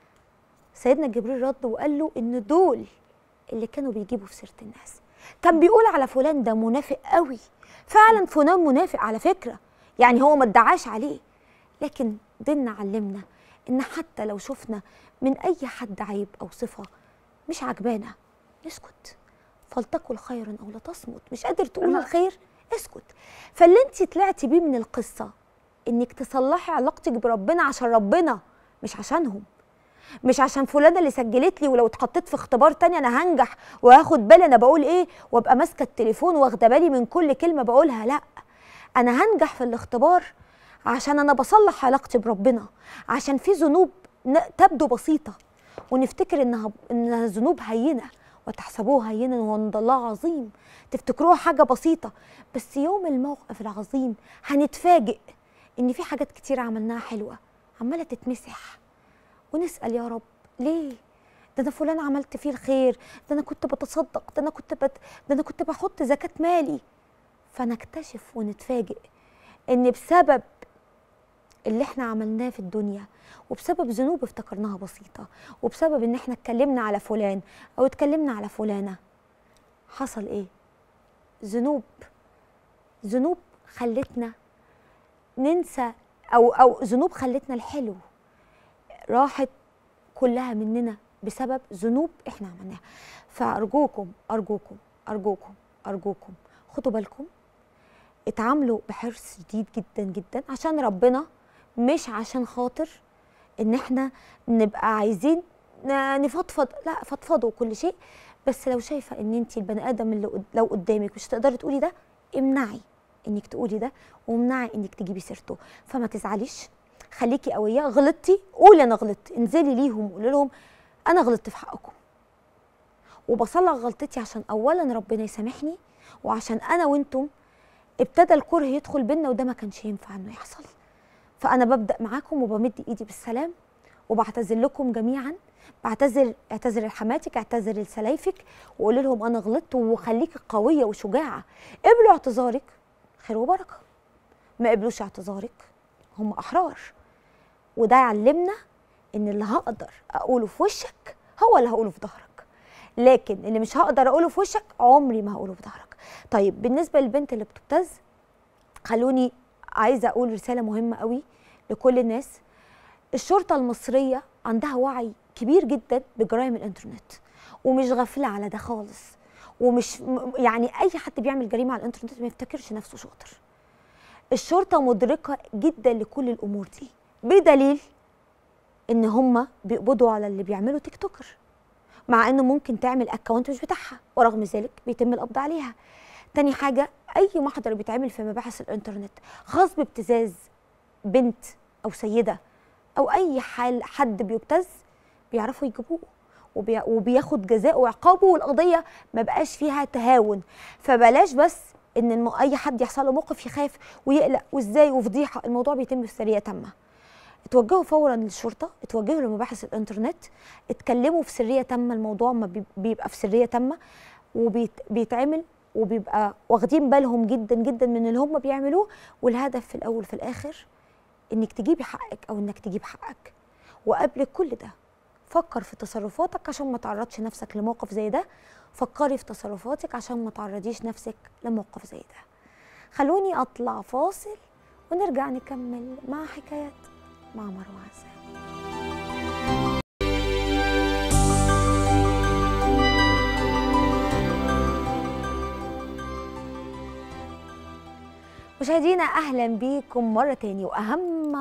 سيدنا جبريل رد وقال له ان دول اللي كانوا بيجيبوا في سيره الناس كان بيقول على فلان ده منافق قوي فعلا فلان منافق على فكره يعني هو ما ادعاش عليه لكن ديننا علمنا ان حتى لو شفنا من اي حد عيب او صفه مش عجبانا نسكت فلتقل خيرا او لا تصمت مش قادر تقول
أنا-
الخير اسكت فاللي انت طلعتي بيه من القصه انك تصلحي علاقتك بربنا عشان ربنا مش عشانهم مش عشان فلانه اللي سجلت لي ولو اتحطيت في اختبار تاني انا هنجح وهاخد بالي انا بقول ايه وابقى ماسكه التليفون واخده بالي من كل كلمه بقولها لا انا هنجح في الاختبار عشان انا بصلح علاقتي بربنا عشان في ذنوب ن- تبدو بسيطه ونفتكر انها انها ذنوب هينه وتحسبوها هينا وعند الله عظيم تفتكروها حاجه بسيطه بس يوم الموقف العظيم هنتفاجئ ان في حاجات كتير عملناها حلوه عماله تتمسح ونسال يا رب ليه ده انا فلان عملت فيه الخير ده انا كنت بتصدق ده انا كنت بت... ده انا كنت بحط زكاه مالي فنكتشف ونتفاجئ ان بسبب اللي احنا عملناه في الدنيا وبسبب ذنوب افتكرناها بسيطه وبسبب ان احنا اتكلمنا على فلان او اتكلمنا على فلانه حصل ايه ذنوب ذنوب خلتنا ننسى او او ذنوب خلتنا الحلو راحت كلها مننا بسبب ذنوب احنا عملناها فارجوكم ارجوكم ارجوكم ارجوكم خدوا بالكم اتعاملوا بحرص شديد جدا جدا عشان ربنا مش عشان خاطر ان احنا نبقى عايزين ن- نفضفض لا فضفضوا كل شيء بس لو شايفه ان انت البني ادم اللي قد- لو قدامك مش هتقدري تقولي ده امنعي انك تقولي ده وامنعي انك تجيبي سيرته فما تزعليش خليكي قويه غلطتي قولي انا غلطت انزلي ليهم وقولي لهم انا غلطت في حقكم وبصلح غلطتي عشان اولا ربنا يسامحني وعشان انا وانتم ابتدى الكره يدخل بينا وده ما كانش ينفع انه يحصل فانا ببدا معاكم وبمد ايدي بالسلام وبعتذر لكم جميعا بعتذر اعتذر لحماتك اعتذر لسلايفك وقول لهم انا غلطت وخليكي قويه وشجاعه قبلوا اعتذارك خير وبركه ما قبلوش اعتذارك هم احرار وده يعلمنا ان اللي هقدر اقوله في وشك هو اللي هقوله في ظهرك لكن اللي مش هقدر اقوله في وشك عمري ما هقوله في ظهرك طيب بالنسبه للبنت اللي بتبتز خلوني عايزه اقول رساله مهمه قوي لكل الناس الشرطه المصريه عندها وعي كبير جدا بجرائم الانترنت ومش غافله على ده خالص ومش م- يعني اي حد بيعمل جريمه على الانترنت ما يفتكرش نفسه شاطر الشرطه مدركه جدا لكل الامور دي بدليل ان هم بيقبضوا على اللي بيعملوا تيك توكر مع انه ممكن تعمل اكونت مش بتاعها ورغم ذلك بيتم القبض عليها تاني حاجه اي محضر بيتعمل في مباحث الانترنت خاص بابتزاز بنت او سيده او اي حال حد بيبتز بيعرفوا يجيبوه وبي... وبياخد جزاءه وعقابه والقضيه ما بقاش فيها تهاون فبلاش بس ان الم... اي حد يحصل له موقف يخاف ويقلق وازاي وفضيحه الموضوع بيتم بسريه تامه اتوجهوا فورا للشرطه اتوجهوا لمباحث الانترنت اتكلموا في سريه تامه الموضوع ما بي- بيبقى في سريه تامه وبيتعمل وبيبقى واخدين بالهم جدا جدا من اللي هم بيعملوه والهدف في الاول في الاخر انك تجيبي حقك او انك تجيب حقك وقبل كل ده فكر في تصرفاتك عشان ما تعرضش نفسك لموقف زي ده فكري في تصرفاتك عشان ما تعرضيش نفسك لموقف زي ده خلوني اطلع فاصل ونرجع نكمل مع حكايات مع مروه عزام مشاهدينا اهلا بيكم مره تاني واهم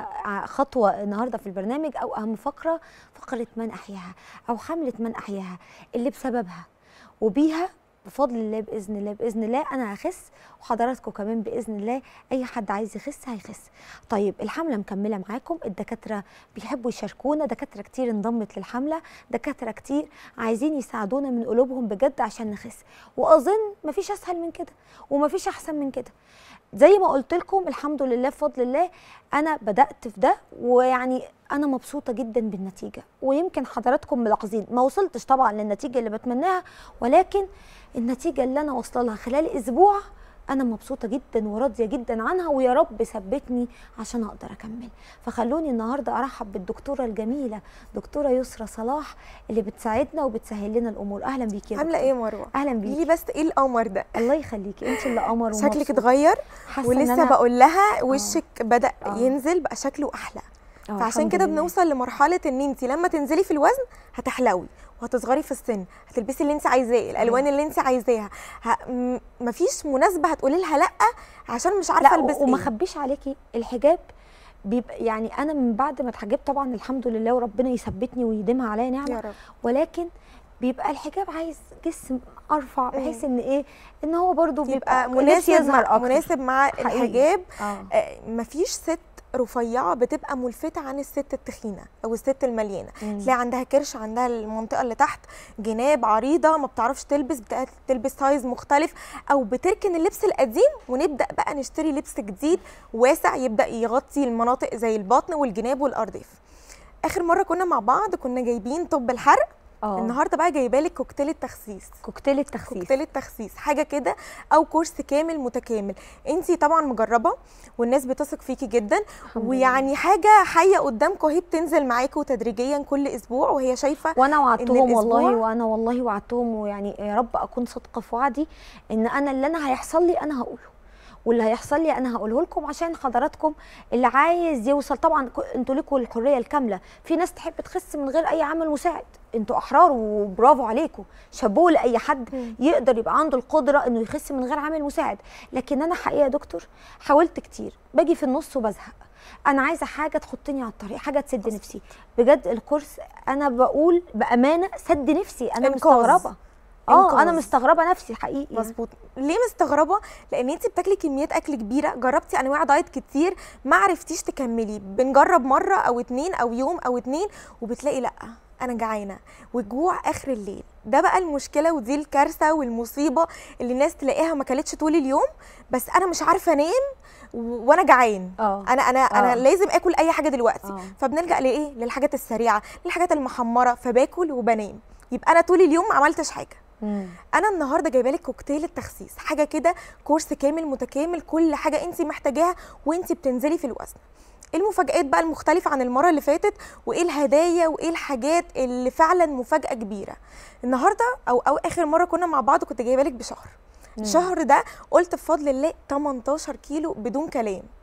خطوه النهارده في البرنامج او اهم فقره فقره من احياها او حمله من احياها اللي بسببها وبيها بفضل الله باذن الله باذن الله انا هخس وحضراتكم كمان باذن الله اي حد عايز يخس هيخس طيب الحمله مكمله معاكم الدكاتره بيحبوا يشاركونا دكاتره كتير انضمت للحمله دكاتره كتير عايزين يساعدونا من قلوبهم بجد عشان نخس واظن مفيش اسهل من كده ومفيش احسن من كده زي ما قلت لكم الحمد لله بفضل الله انا بدات في ده ويعني انا مبسوطه جدا بالنتيجه ويمكن حضراتكم ملاحظين ما وصلتش طبعا للنتيجه اللي بتمناها ولكن النتيجه اللي انا واصله لها خلال اسبوع انا مبسوطه جدا وراضيه جدا عنها ويا رب ثبتني عشان اقدر اكمل فخلوني النهارده ارحب بالدكتوره الجميله دكتوره يسرا صلاح اللي بتساعدنا وبتسهل لنا الامور اهلا بيكي يا
عامله
دكتورة.
ايه يا مروه
اهلا
قولي
بيكي
لي بس ايه القمر ده
الله يخليكي انت اللي قمر
شكلك
ومبسوطة.
اتغير
حاسة إن
ولسه
أنا-
بقول لها وشك بدا
آه.
ينزل بقى شكله احلى
آه،
فعشان
الحمد
كده
لله.
بنوصل لمرحله ان انت لما تنزلي في الوزن هتحلوي وهتصغري في السن هتلبسي اللي انت عايزاه الالوان اللي انت عايزاها ه... م- مفيش مناسبه هتقولي لها لا عشان مش عارفه
لا
البس
وما
ايه
اخبيش عليكي الحجاب بيبقى يعني انا من بعد ما اتحجبت طبعا الحمد لله وربنا يثبتني ويديمها عليا
يا
نعمه
رب
ولكن بيبقى الحجاب عايز جسم ارفع بحيث ان ايه ان هو برضو
يبقى
بيبقى
مناسب
نفسي يظهر
مع
اكتر
مناسب مع
حقيقي.
الحجاب
اه
آه، مفيش ست رفيعه بتبقى ملفته عن الست التخينه او الست المليانه
مم.
تلاقي عندها كرش عندها المنطقه اللي تحت جناب عريضه ما بتعرفش تلبس بتبقى تلبس سايز مختلف او بتركن اللبس القديم ونبدا بقى نشتري لبس جديد واسع يبدا يغطي المناطق زي البطن والجناب والارداف اخر مره كنا مع بعض كنا جايبين طب الحرق
اه
النهارده بقى جايبه لك كوكتيل التخسيس
كوكتيل التخسيس
كوكتيل التخسيس حاجه كده او كورس كامل متكامل انت طبعا مجربه والناس بتثق فيكي جدا
الحمد
ويعني حاجه حيه قدامكم اهي بتنزل معاكم تدريجيا كل اسبوع وهي شايفه
وانا وعدتهم
الأسبوع-
والله وانا والله وعدتهم ويعني يا رب اكون صادقه في وعدي ان انا اللي انا هيحصل لي انا هقوله واللي هيحصل لي انا هقوله لكم عشان حضراتكم اللي عايز يوصل طبعا ك- انتوا لكم الحريه الكامله في ناس تحب تخس من غير اي عامل مساعد انتوا احرار وبرافو عليكم شابوه لاي حد
مم.
يقدر يبقى عنده القدره انه يخس من غير عامل مساعد لكن انا حقيقه يا دكتور حاولت كتير باجي في النص وبزهق انا عايزه حاجه تحطني على الطريق حاجه تسد نفسي بجد الكورس انا بقول بامانه سد نفسي انا
إنقاذ.
مستغربه اه انا
إنقاذ.
مستغربه نفسي حقيقي
مظبوط ليه مستغربه لان انت بتاكلي كميات اكل كبيره جربتي انواع دايت كتير ما عرفتيش تكملي بنجرب مره او اتنين او يوم او اتنين وبتلاقي لا انا جعانه والجوع اخر الليل ده بقى المشكله ودي الكارثه والمصيبه اللي الناس تلاقيها ما كلتش طول اليوم بس انا مش عارفه انام و- وانا جعان
اه
انا انا
آه.
انا لازم اكل اي حاجه دلوقتي
آه.
فبنلجا لايه للحاجات السريعه للحاجات المحمره فباكل وبنام يبقى انا طول اليوم ما عملتش حاجه
مم.
انا النهارده جايبه لك كوكتيل التخسيس حاجه كده كورس كامل متكامل كل حاجه انت محتاجاها وانت بتنزلي في الوزن ايه المفاجآت بقى المختلفة عن المرة اللي فاتت وايه الهدايا وايه الحاجات اللي فعلا مفاجأة كبيرة النهاردة او او اخر مرة كنا مع بعض كنت جايبه لك بشهر الشهر ده قلت بفضل الله 18 كيلو بدون كلام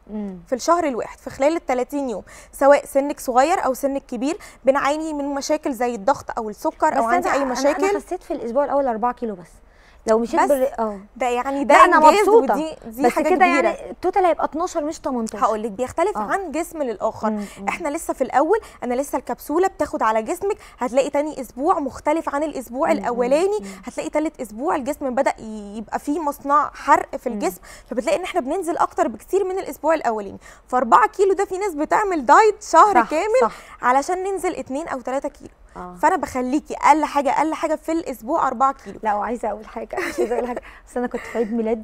مم.
في الشهر الواحد في خلال ال 30 يوم سواء سنك صغير او سنك كبير بنعاني من مشاكل زي الضغط او السكر او
بس
عندي
أنا-
اي
أنا-
مشاكل
انا خسيت في الاسبوع الاول 4 كيلو بس لو مشيت
بس؟
بال اه
ده يعني
لا
ده
انا
انجاز
مبسوطه
ودي دي
بس
حاجه
كده
كبيره
يعني التوتال هيبقى 12 مش 18
هقول لك بيختلف
آه.
عن جسم للاخر
مم، مم.
احنا لسه في الاول انا لسه الكبسوله بتاخد على جسمك هتلاقي تاني اسبوع مختلف عن الاسبوع
مم،
الاولاني
مم.
هتلاقي تالت اسبوع الجسم بدا يبقى فيه مصنع حرق في الجسم فبتلاقي ان احنا بننزل اكتر بكتير من الاسبوع الاولاني ف4 كيلو ده في ناس بتعمل دايت شهر
صح،
كامل
صح.
علشان ننزل 2 او 3 كيلو
آه.
فانا بخليكي اقل حاجه اقل حاجه في الاسبوع 4 كيلو
لا وعايزه اقول حاجه مش عايزه اقول حاجه بس انا كنت في عيد ميلاد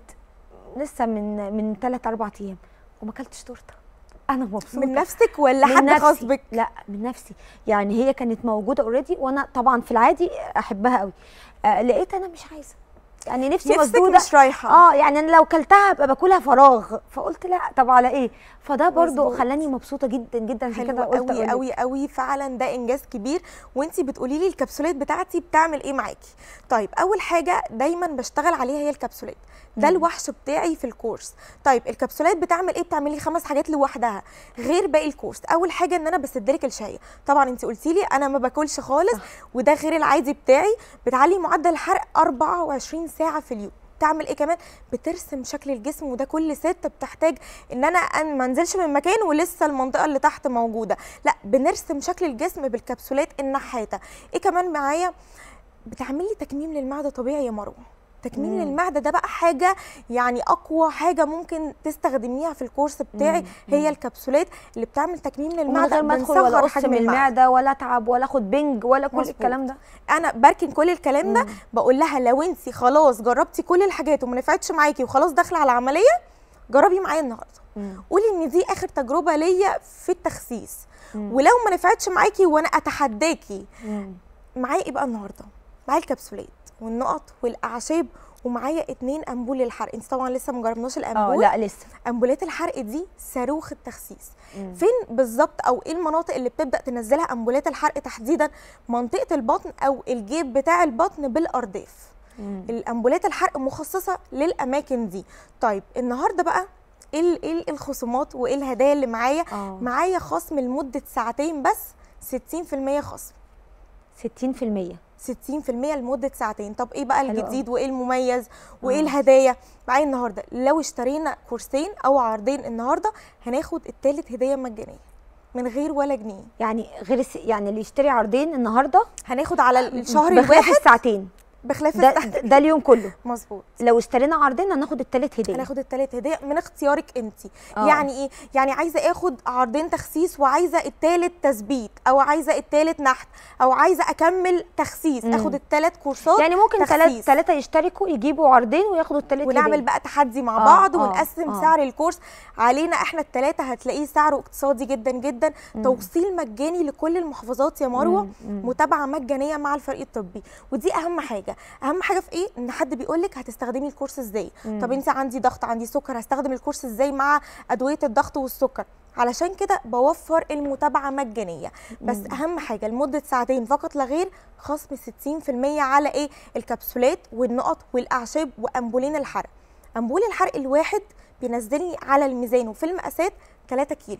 لسه من من 3 4 ايام وما اكلتش تورته انا مبسوطه
من نفسك ولا
من
حد
نفسي.
غصبك
لا من نفسي يعني هي كانت موجوده اوريدي وانا طبعا في العادي احبها قوي آه لقيت انا مش عايزه يعني نفسي
نفسك
مسدوده
مش رايحه
اه يعني انا لو كلتها ابقى باكلها فراغ فقلت لا طب على ايه فده برضو
مظبوط.
خلاني مبسوطه جدا جدا عشان
حلو
كده قلت
قوي
أقولك.
قوي قوي فعلا ده انجاز كبير وانتي بتقولي لي الكبسولات بتاعتي بتعمل ايه معاكي طيب اول حاجه دايما بشتغل عليها هي الكبسولات ده
مم.
الوحش بتاعي في الكورس طيب الكبسولات بتعمل ايه بتعملي خمس حاجات لوحدها غير باقي الكورس اول حاجه ان انا بسدلك الشاي طبعا انت قلتي لي انا ما باكلش خالص
صح.
وده غير العادي بتاعي بتعلي معدل الحرق 24 ساعه في اليوم تعمل ايه كمان بترسم شكل الجسم وده كل ست بتحتاج ان انا أن ما انزلش من مكان ولسه المنطقه اللي تحت موجوده لا بنرسم شكل الجسم بالكبسولات النحاته ايه كمان معايا بتعملي تكميم للمعده طبيعي يا مروه تكميم
مم.
للمعده ده بقى حاجه يعني اقوى حاجه ممكن تستخدميها في الكورس بتاعي
مم.
هي الكبسولات اللي بتعمل تكميم
ومن
للمعده
غير ما ادخل
بنصغر
ولا اقص
حجم
من
المعده
المعده ولا اتعب ولا اخد بنج ولا كل
مظبوط.
الكلام ده
انا بركن كل الكلام ده
مم.
بقول لها لو انت خلاص جربتي كل الحاجات وما نفعتش معاكي وخلاص داخله على عمليه جربي معايا النهارده
مم.
قولي ان دي اخر تجربه ليا في التخسيس
مم.
ولو ما نفعتش معاكي وانا اتحداكي
مم.
معايا ايه بقى النهارده معايا الكبسولات والنقط والاعشاب ومعايا اتنين انبول للحرق انت طبعا لسه ما جربناش
اه
الانبول
لا لسه
انبولات الحرق دي صاروخ التخسيس
مم.
فين بالظبط او ايه المناطق اللي بتبدا تنزلها انبولات الحرق تحديدا منطقه البطن او الجيب بتاع البطن بالارداف
مم.
الانبولات الحرق مخصصه للاماكن دي طيب النهارده بقى ايه ال- ايه الخصومات وايه الهدايا اللي معايا
اه
معايا خصم لمده ساعتين بس 60% خصم
60%
60% لمده ساعتين طب ايه بقى
حلو
الجديد وايه المميز وايه
آه.
الهدايا معايا النهارده لو اشترينا كورسين او عرضين النهارده هناخد التالت هديه مجانيه من غير ولا جنيه
يعني غير الس... يعني اللي يشتري عرضين النهارده
هناخد على الشهر
بخلاف
الواحد
الساعتين
بخلاف
ده,
الساعة.
ده اليوم كله
مظبوط
لو اشترينا عرضين هناخد التالت هديه
هناخد التالت هديه من اختيارك انت
آه.
يعني ايه يعني عايزه اخد عرضين تخسيس وعايزه التالت تثبيت او عايزه التالت نحت او عايزه اكمل تخسيس
مم.
اخد التالت كورسات
يعني ممكن
تخسيس.
ثلاثة ثلاثة يشتركوا يجيبوا عرضين وياخدوا التالت
ونعمل
هدية.
بقى تحدي مع
آه،
بعض
آه،
ونقسم
آه.
سعر الكورس علينا احنا الثلاثه هتلاقيه سعره اقتصادي جدا جدا
مم.
توصيل مجاني لكل المحافظات يا مروه
مم، مم.
متابعه مجانيه مع الفريق الطبي ودي اهم حاجه اهم حاجه في ايه ان حد بيقول لك هتستخدمي الكورس ازاي
مم.
طب انت عندي ضغط عندي سكر هستخدم الكورس ازاي مع ادويه الضغط والسكر علشان كده بوفر المتابعه مجانيه بس
مم.
اهم حاجه لمده ساعتين فقط لا غير خصم 60% على ايه الكبسولات والنقط والاعشاب وانبولين الحرق انبول الحرق الواحد بينزلني على الميزان وفي المقاسات 3 كيلو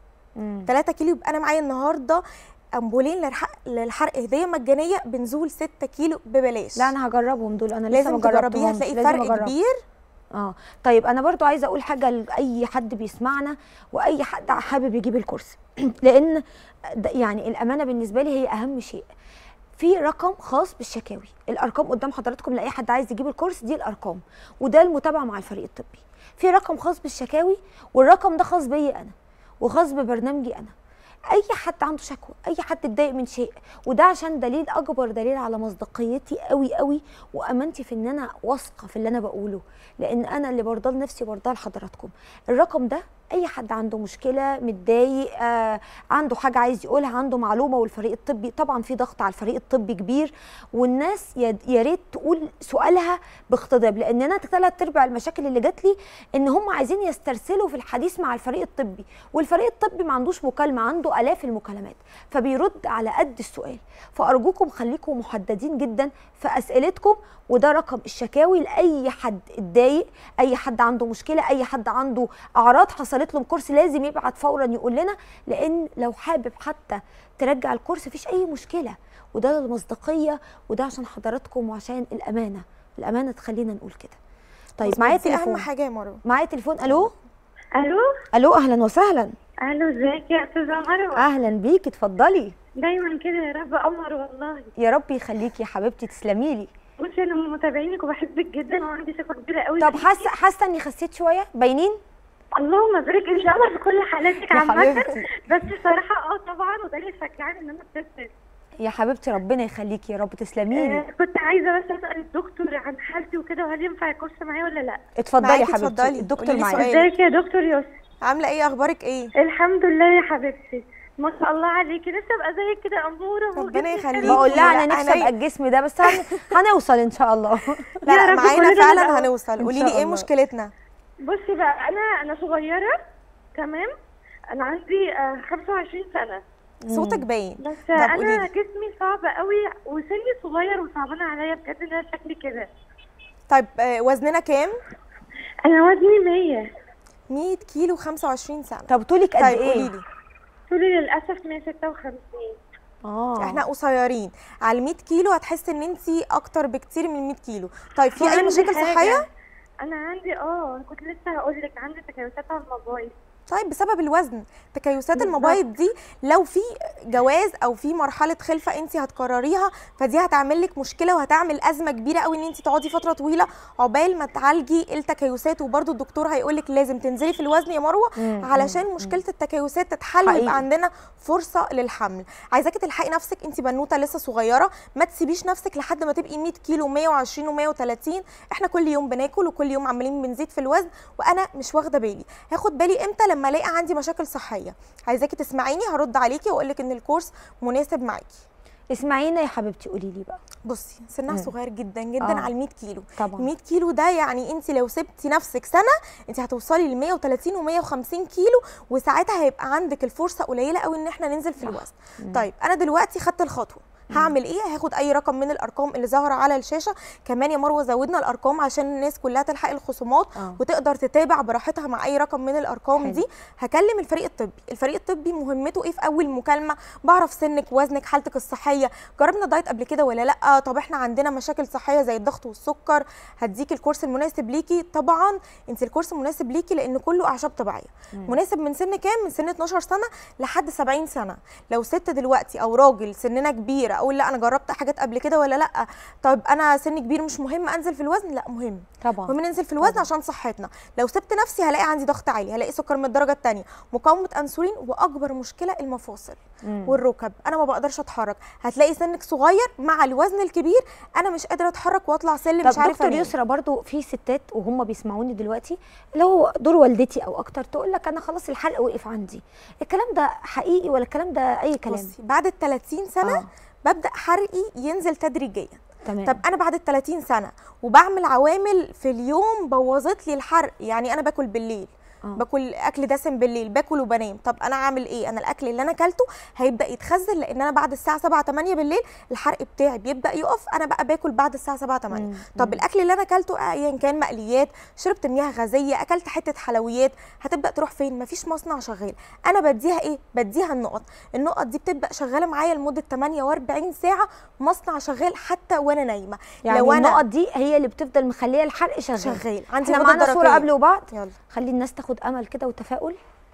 مم.
3 كيلو يبقى انا معايا النهارده انبولين للحرق, للحرق هديه مجانيه بنزول 6 كيلو ببلاش
لا انا هجربهم دول انا لسه
لازم
ما
تجربيه
جربتهمش
هتلاقي
لازم
فرق
أجرب.
كبير
اه طيب انا برضو عايزه اقول حاجه لاي حد بيسمعنا واي حد حابب يجيب الكورس لان ده- يعني الامانه بالنسبه لي هي اهم شيء في رقم خاص بالشكاوي الارقام قدام حضراتكم لاي حد عايز يجيب الكورس دي الارقام وده المتابعه مع الفريق الطبي في رقم خاص بالشكاوي والرقم ده خاص بيا انا وخاص ببرنامجي انا اي حد عنده شكوى اي حد اتضايق من شيء وده عشان دليل اكبر دليل على مصداقيتي قوي قوي وامانتي في ان انا واثقه في اللي انا بقوله لان انا اللي برضاه لنفسي برضاه لحضراتكم الرقم ده اي حد عنده مشكله متضايق آه عنده حاجه عايز يقولها عنده معلومه والفريق الطبي طبعا في ضغط على الفريق الطبي كبير والناس يا يا ريت تقول سؤالها باقتضاب لان انا ثلاث ارباع المشاكل اللي جات لي ان هم عايزين يسترسلوا في الحديث مع الفريق الطبي والفريق الطبي ما عندوش مكالمه عنده الاف المكالمات فبيرد على قد السؤال فارجوكم خليكم محددين جدا في اسئلتكم وده رقم الشكاوي لاي حد اتضايق اي حد عنده مشكله اي حد عنده اعراض حصلت وصلت له الكورس لازم يبعت فورا يقول لنا لان لو حابب حتى ترجع الكورس مفيش اي مشكله وده للمصداقيه وده عشان حضراتكم وعشان الامانه الامانه تخلينا نقول كده طيب معايا
دي اهم
تليفون
حاجه يا مروه
معايا تليفون الو
الو
الو اهلا وسهلا
الو ازيك يا استاذه مروه
اهلا بيكي اتفضلي
دايما كده يا رب قمر والله
يا رب يخليكي يا حبيبتي تسلمي لي
بصي انا من متابعينك وبحبك جدا وعندي ثقه كبيره قوي
طب
فيكي.
حاسه حاسه اني خسيت شويه باينين
اللهم بارك ان شاء الله في كل حالاتك
يا
عامه
حبيبتي.
بس بصراحه اه طبعا وده اللي شجعني ان انا ابتسم
يا حبيبتي ربنا يخليكي يا رب تسلمي لي
آه كنت عايزه بس اسال الدكتور عن حالتي وكده وهل ينفع الكورس معايا ولا لا
اتفضلي يا
معاكي،
حبيبتي
اتفضلي.
الدكتور
قولي لي
معايا
سؤال.
ازيك يا دكتور يوسف
عامله ايه اخبارك ايه
الحمد لله يا حبيبتي ما شاء الله عليكي لسه ابقى زيك كده اموره
ربنا
وجسمك
يخليكي.
حلو.
بقول لها
لا،
انا نفسي
أنا-
ابقى الجسم ده بس هن... هنوصل ان شاء الله
لا
يا
لا
رب
معانا
كلنا
فعلا
نبقى-
هنوصل
إن
قولي
شاء
لي ايه
الله.
مشكلتنا
بصي بقى انا انا صغيره تمام انا عندي آه 25 سنه
صوتك باين
بس
طب
انا
قوليلي.
جسمي صعب قوي وسني صغير وصعبان عليا بجد ان انا شكلي كده
طيب آه، وزننا كام
انا وزني 100
100 كيلو 25 سنه
طب طولك قد
طيب
ايه
قولي لي
طولي للاسف 156
اه
احنا قصيرين على ال 100 كيلو هتحسي ان انت اكتر بكتير من 100 كيلو طيب في اي
وعندي
مشاكل
حاجة.
صحيه
انا عندي اه كنت لسه هقول لك عندي تكيسات على الموبايل
طيب بسبب الوزن تكيسات
بالظبط.
المبايض دي لو في جواز او في مرحله خلفه انت هتقرريها فدي هتعمل لك مشكله وهتعمل ازمه كبيره قوي ان انت تقعدي فتره طويله عقبال ما تعالجي التكيسات وبرده الدكتور هيقول لك لازم تنزلي في الوزن يا مروه
مم،
علشان
مم،
مشكله التكيسات تتحل
حقيقي.
ويبقى عندنا فرصه للحمل عايزاكي تلحقي نفسك انت بنوته لسه صغيره ما تسيبيش نفسك لحد ما تبقي 100 كيلو 120 و130 احنا كل يوم بناكل وكل يوم عمالين بنزيد في الوزن وانا مش واخده بالي هاخد بالي امتى لما الاقي عندي مشاكل صحيه عايزاكي تسمعيني هرد عليكي واقول لك ان الكورس مناسب معاكي
اسمعينا يا حبيبتي قولي لي بقى
بصي سنها
مم.
صغير جدا جدا
آه.
على ال 100 كيلو
طبعا
100 كيلو ده يعني انت لو سبتي نفسك سنه انت هتوصلي ل 130 و150 كيلو وساعتها هيبقى عندك الفرصه قليله قوي ان احنا ننزل في
صح.
الوزن
مم.
طيب انا دلوقتي خدت الخطوه هعمل ايه هاخد اي رقم من الارقام اللي ظاهره على الشاشه كمان يا مروه زودنا الارقام عشان الناس كلها تلحق الخصومات
آه.
وتقدر تتابع براحتها مع اي رقم من الارقام
حلو.
دي هكلم الفريق الطبي الفريق الطبي مهمته ايه في اول مكالمه بعرف سنك وزنك حالتك الصحيه جربنا دايت قبل كده ولا لا طب احنا عندنا مشاكل صحيه زي الضغط والسكر هديكي الكورس المناسب ليكي طبعا انت الكورس المناسب ليكي لان كله اعشاب طبيعيه مناسب من سن كام من سن 12 سنه لحد 70 سنه لو ست دلوقتي او راجل سننا كبير اقول لا انا جربت حاجات قبل كده ولا لا طب انا سن كبير مش مهم انزل في الوزن لا مهم
طبعا
المهم ننزل في الوزن
طبعا.
عشان صحتنا لو سبت نفسي هلاقي عندي ضغط عالي هلاقي سكر من الدرجه الثانيه مقاومه انسولين واكبر مشكله المفاصل
مم.
والركب انا ما بقدرش اتحرك هتلاقي سنك صغير مع الوزن الكبير انا مش قادره اتحرك واطلع سلم مش
طب
عارفه
دكتور
انام.
يسرا برضو في ستات وهم بيسمعوني دلوقتي اللي هو دور والدتي او اكتر تقول لك انا خلاص الحلق وقف عندي الكلام ده حقيقي ولا الكلام ده اي كلام
بصي بعد ال 30 سنه
آه.
ببدا حرقي ينزل تدريجيا
تمام
طب انا بعد ال 30 سنه وبعمل عوامل في اليوم بوظت لي الحرق يعني انا باكل بالليل
آه.
باكل اكل دسم بالليل باكل وبنام طب انا اعمل ايه انا الاكل اللي انا اكلته هيبدا يتخزن لان انا بعد الساعه 7 8 بالليل الحرق بتاعي بيبدا يقف انا بقى باكل بعد الساعه 7 8
مم.
طب الاكل اللي انا اكلته ايا كان مقليات شربت مياه غازيه اكلت حته حلويات هتبدا تروح فين مفيش مصنع شغال انا بديها ايه بديها النقط النقط دي بتبدا شغاله معايا لمده 48 ساعه مصنع شغال حتى وانا نايمه
يعني
لو انا
النقط دي هي اللي بتفضل مخليه الحرق شغال
شغال عندي
احنا
غدة
معانا صوره
درقية.
قبل وبعد
يلا
خلي الناس تاخد امل كده وتفاؤل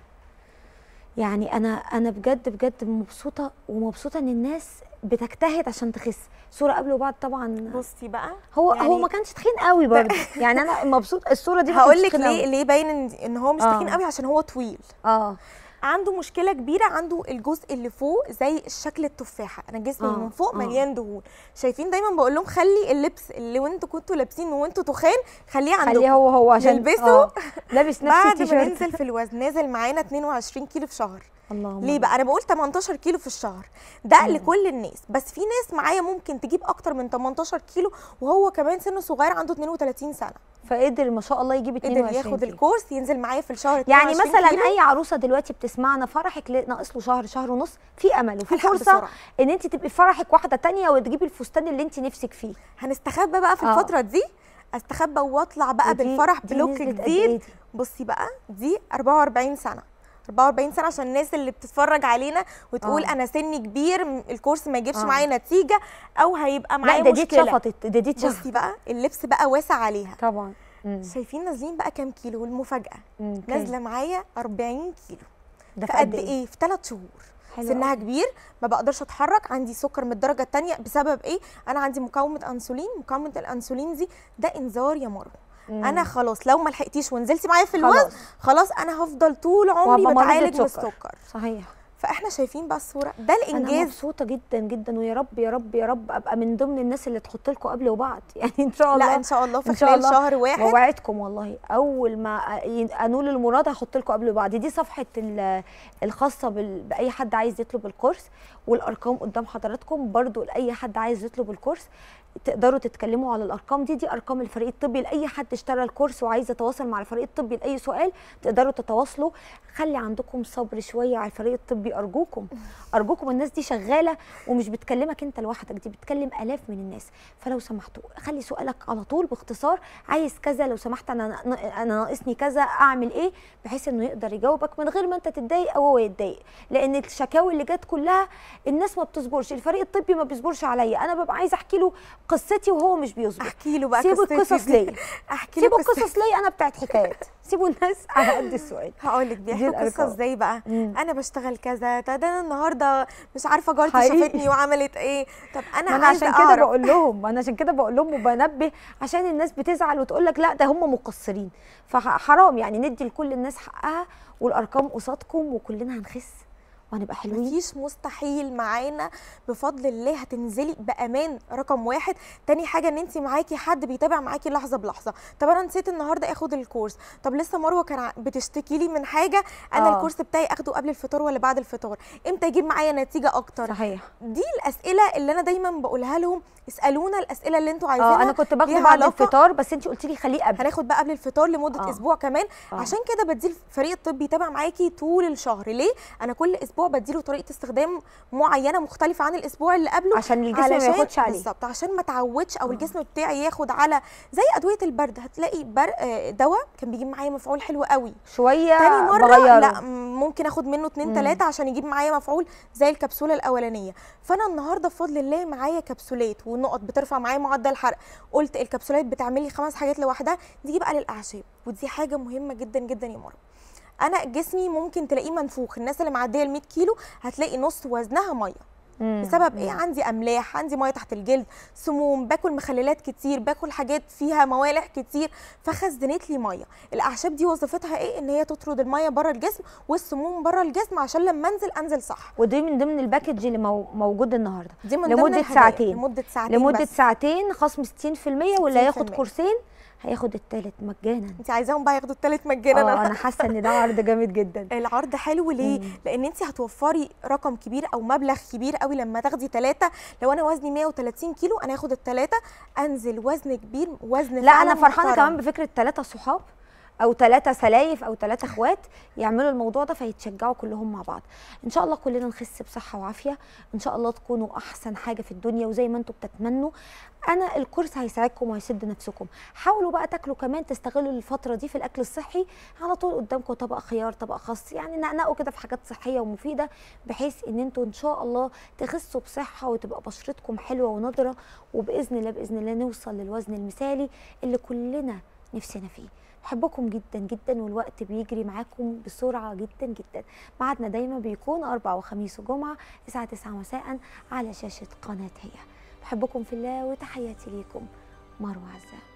يعني انا انا بجد بجد مبسوطه ومبسوطه ان الناس بتجتهد عشان تخس صوره قبل وبعد طبعا
بصي بقى
هو
يعني
هو ما كانش تخين قوي برضه يعني انا مبسوط الصوره دي ما
هقول
كانتش
لك
تخين
ليه
قوي.
ليه باين ان ان هو مش
آه.
تخين قوي عشان هو طويل
اه
عنده مشكله كبيره عنده الجزء اللي فوق زي شكل التفاحه انا جسمي
آه،
من فوق
آه.
مليان دهون شايفين دايما بقول لهم خلي اللبس اللي وانتوا كنتوا لابسينه وانتوا تخان خليه عندكم
خليه هو هو عشان
نلبسه
آه، لابس نفس
بعد ما
التيشيرت
ننزل في الوزن نازل معانا 22 كيلو في شهر
اللهم
ليه بقى انا بقول 18 كيلو في الشهر ده لكل الناس بس في ناس معايا ممكن تجيب اكتر من 18 كيلو وهو كمان سنه صغير عنده 32 سنه
فقدر ما شاء الله يجيب 22
قدر ياخد
كيلو.
الكورس ينزل معايا في الشهر
يعني
22
مثلا
كيلو.
اي عروسه دلوقتي بتسمعنا فرحك ل- ناقص له شهر شهر ونص في امل وفي
هلحق
فرصه
بسرعة.
ان انت تبقي في فرحك واحده تانية وتجيبي الفستان اللي انت نفسك فيه
هنستخبى بقى في
آه.
الفتره دي استخبى واطلع بقى
ودي-
بالفرح
دي
بلوك
نزلت قد
جديد
إيه دي؟
بصي بقى دي 44 سنه 44 سنه عشان الناس اللي بتتفرج علينا وتقول
آه.
انا سني كبير م- الكورس ما يجيبش
آه.
معايا نتيجه او هيبقى معايا
لا ده دي
مشكله
اتشفطت ده دي اتشفطت
بصي بقى اللبس بقى واسع عليها
طبعا مم.
شايفين نازلين بقى كام كيلو والمفاجاه
مم. كام؟
نازله معايا 40 كيلو
ده
في قد ايه في 3 شهور
حلو
سنها
أوي.
كبير ما بقدرش اتحرك عندي سكر من الدرجه الثانيه بسبب ايه انا عندي مقاومه انسولين مقاومه الانسولين دي ده انذار يا مروه
مم.
انا خلاص لو ما لحقتيش ونزلتي معايا في الوزن
خلاص.
خلاص انا هفضل طول عمري
وأبقى مريضة
بتعالج من
سكر.
السكر
صحيح
فاحنا شايفين بقى الصوره ده
انا
الانجاز
مبسوطه جدا جدا ويا رب يا رب يا رب ابقى من ضمن الناس اللي تحط لكم قبل وبعد يعني ان شاء الله
لا ان شاء الله في
إن شاء
خلال
الله.
شهر واحد
ووعدكم والله اول ما أ- انول المراد هحط لكم قبل وبعد دي صفحه ال- الخاصه بال- باي حد عايز يطلب الكورس والارقام قدام حضراتكم برضو لاي حد عايز يطلب الكورس تقدروا تتكلموا على الارقام دي دي ارقام الفريق الطبي لاي حد اشترى الكورس وعايز يتواصل مع الفريق الطبي لاي سؤال تقدروا تتواصلوا خلي عندكم صبر شويه على الفريق الطبي ارجوكم ارجوكم الناس دي شغاله ومش بتكلمك انت لوحدك دي بتكلم الاف من الناس فلو سمحتوا خلي سؤالك على طول باختصار عايز كذا لو سمحت انا انا ناقصني كذا اعمل ايه بحيث انه يقدر يجاوبك من غير ما انت تتضايق او هو يتضايق لان الشكاوي اللي جت كلها الناس ما بتصبرش الفريق الطبي ما بيصبرش عليا انا ببقى عايزه احكي له قصتي وهو مش بيصبر
احكي له بقى
سيبوا
قصتي
القصص
دي.
ليا
احكي له
سيبوا
قصتي.
القصص ليا انا بتاعت حكايات سيبوا الناس على قد السؤال
هقول لك
دي
بيحكوا قصه
الأرقام.
ازاي بقى
مم.
انا بشتغل كذا ده انا النهارده مش عارفه جارتي
حقيقي.
شافتني وعملت ايه طب انا,
ما انا
عايزة
عشان كده
أعرف.
بقول لهم انا عشان كده بقول لهم وبنبه عشان الناس بتزعل وتقول لك لا ده هم مقصرين فحرام يعني ندي لكل الناس حقها والارقام قصادكم وكلنا هنخس وهنبقى حلوين
مفيش مستحيل معانا بفضل الله هتنزلي بامان رقم واحد تاني حاجه ان انت معاكي حد بيتابع معاكي لحظه بلحظه طب انا نسيت النهارده اخد الكورس طب لسه مروه كان ع- بتشتكي لي من حاجه انا
آه.
الكورس بتاعي اخده قبل الفطار ولا بعد الفطار امتى يجيب معايا نتيجه اكتر
صحيح
دي الاسئله اللي انا دايما بقولها لهم اسالونا الاسئله اللي انتوا عايزينها
اه انا كنت باخده
ليها
بعد
علاقة-
الفطار بس انت قلتي لي خليه قبل
هناخد بقى قبل الفطار لمده
آه.
آه. اسبوع كمان
آه.
آه. عشان كده بدي الفريق الطبي يتابع معاكي طول الشهر ليه انا كل اسبوع بديله طريقه استخدام معينه مختلفه عن الاسبوع اللي قبله
عشان الجسم ما
علشان-
ياخدش عليه
بالظبط عشان ما تعودش او
آه.
الجسم بتاعي ياخد على زي ادويه البرد هتلاقي بر... آه، دواء كان بيجيب معايا مفعول حلو قوي
شويه
تاني مره
بغيره.
لا م- ممكن اخد منه اتنين
مم.
تلاته عشان يجيب معايا مفعول زي الكبسوله الاولانيه فانا النهارده بفضل الله معايا كبسولات ونقط بترفع معايا معدل الحرق قلت الكبسولات بتعمل لي خمس حاجات لوحدها دي بقى للاعشاب ودي حاجه مهمه جدا جدا يا مروه انا جسمي ممكن تلاقيه منفوخ الناس اللي معديه ال 100 كيلو هتلاقي نص وزنها ميه
مم.
بسبب ايه عندي املاح عندي ميه تحت الجلد سموم باكل مخللات كتير باكل حاجات فيها موالح كتير فخزنت لي ميه الاعشاب دي وظيفتها ايه ان هي تطرد الميه بره الجسم والسموم بره الجسم عشان لما انزل انزل صح
ودي من ضمن الباكج اللي مو- موجود النهارده
دي من
لمدة
ضمن الهدايا.
ساعتين.
لمده ساعتين
لمده
بس.
ساعتين خصم 60% واللي هياخد
60%.
كورسين هياخد التالت مجانا
انت عايزاهم بقى ياخدوا التالت مجانا
اه انا حاسه ان ده عرض جامد جدا
العرض حلو ليه؟
مم.
لان انت هتوفري رقم كبير او مبلغ كبير قوي لما تاخدي ثلاثه لو انا وزني 130 كيلو انا هاخد الثلاثه انزل وزن كبير وزن
لا
فعلاً
انا فرحانه
محترم.
كمان بفكره ثلاثه صحاب او ثلاثه سلايف او ثلاثه اخوات يعملوا الموضوع ده فيتشجعوا كلهم مع بعض ان شاء الله كلنا نخس بصحه وعافيه ان شاء الله تكونوا احسن حاجه في الدنيا وزي ما انتم بتتمنوا انا الكورس هيساعدكم وهيسد نفسكم حاولوا بقى تاكلوا كمان تستغلوا الفتره دي في الاكل الصحي على طول قدامكم طبق خيار طبق خس يعني نقنقوا كده في حاجات صحيه ومفيده بحيث ان انتوا ان شاء الله تخسوا بصحه وتبقى بشرتكم حلوه ونضره وباذن الله باذن الله نوصل للوزن المثالي اللي كلنا نفسنا فيه بحبكم جدا جدا والوقت بيجري معاكم بسرعه جدا جدا ميعادنا دايما بيكون اربع وخميس وجمعه الساعه 9 مساء على شاشه قناه هي بحبكم في الله وتحياتي ليكم مروه عزام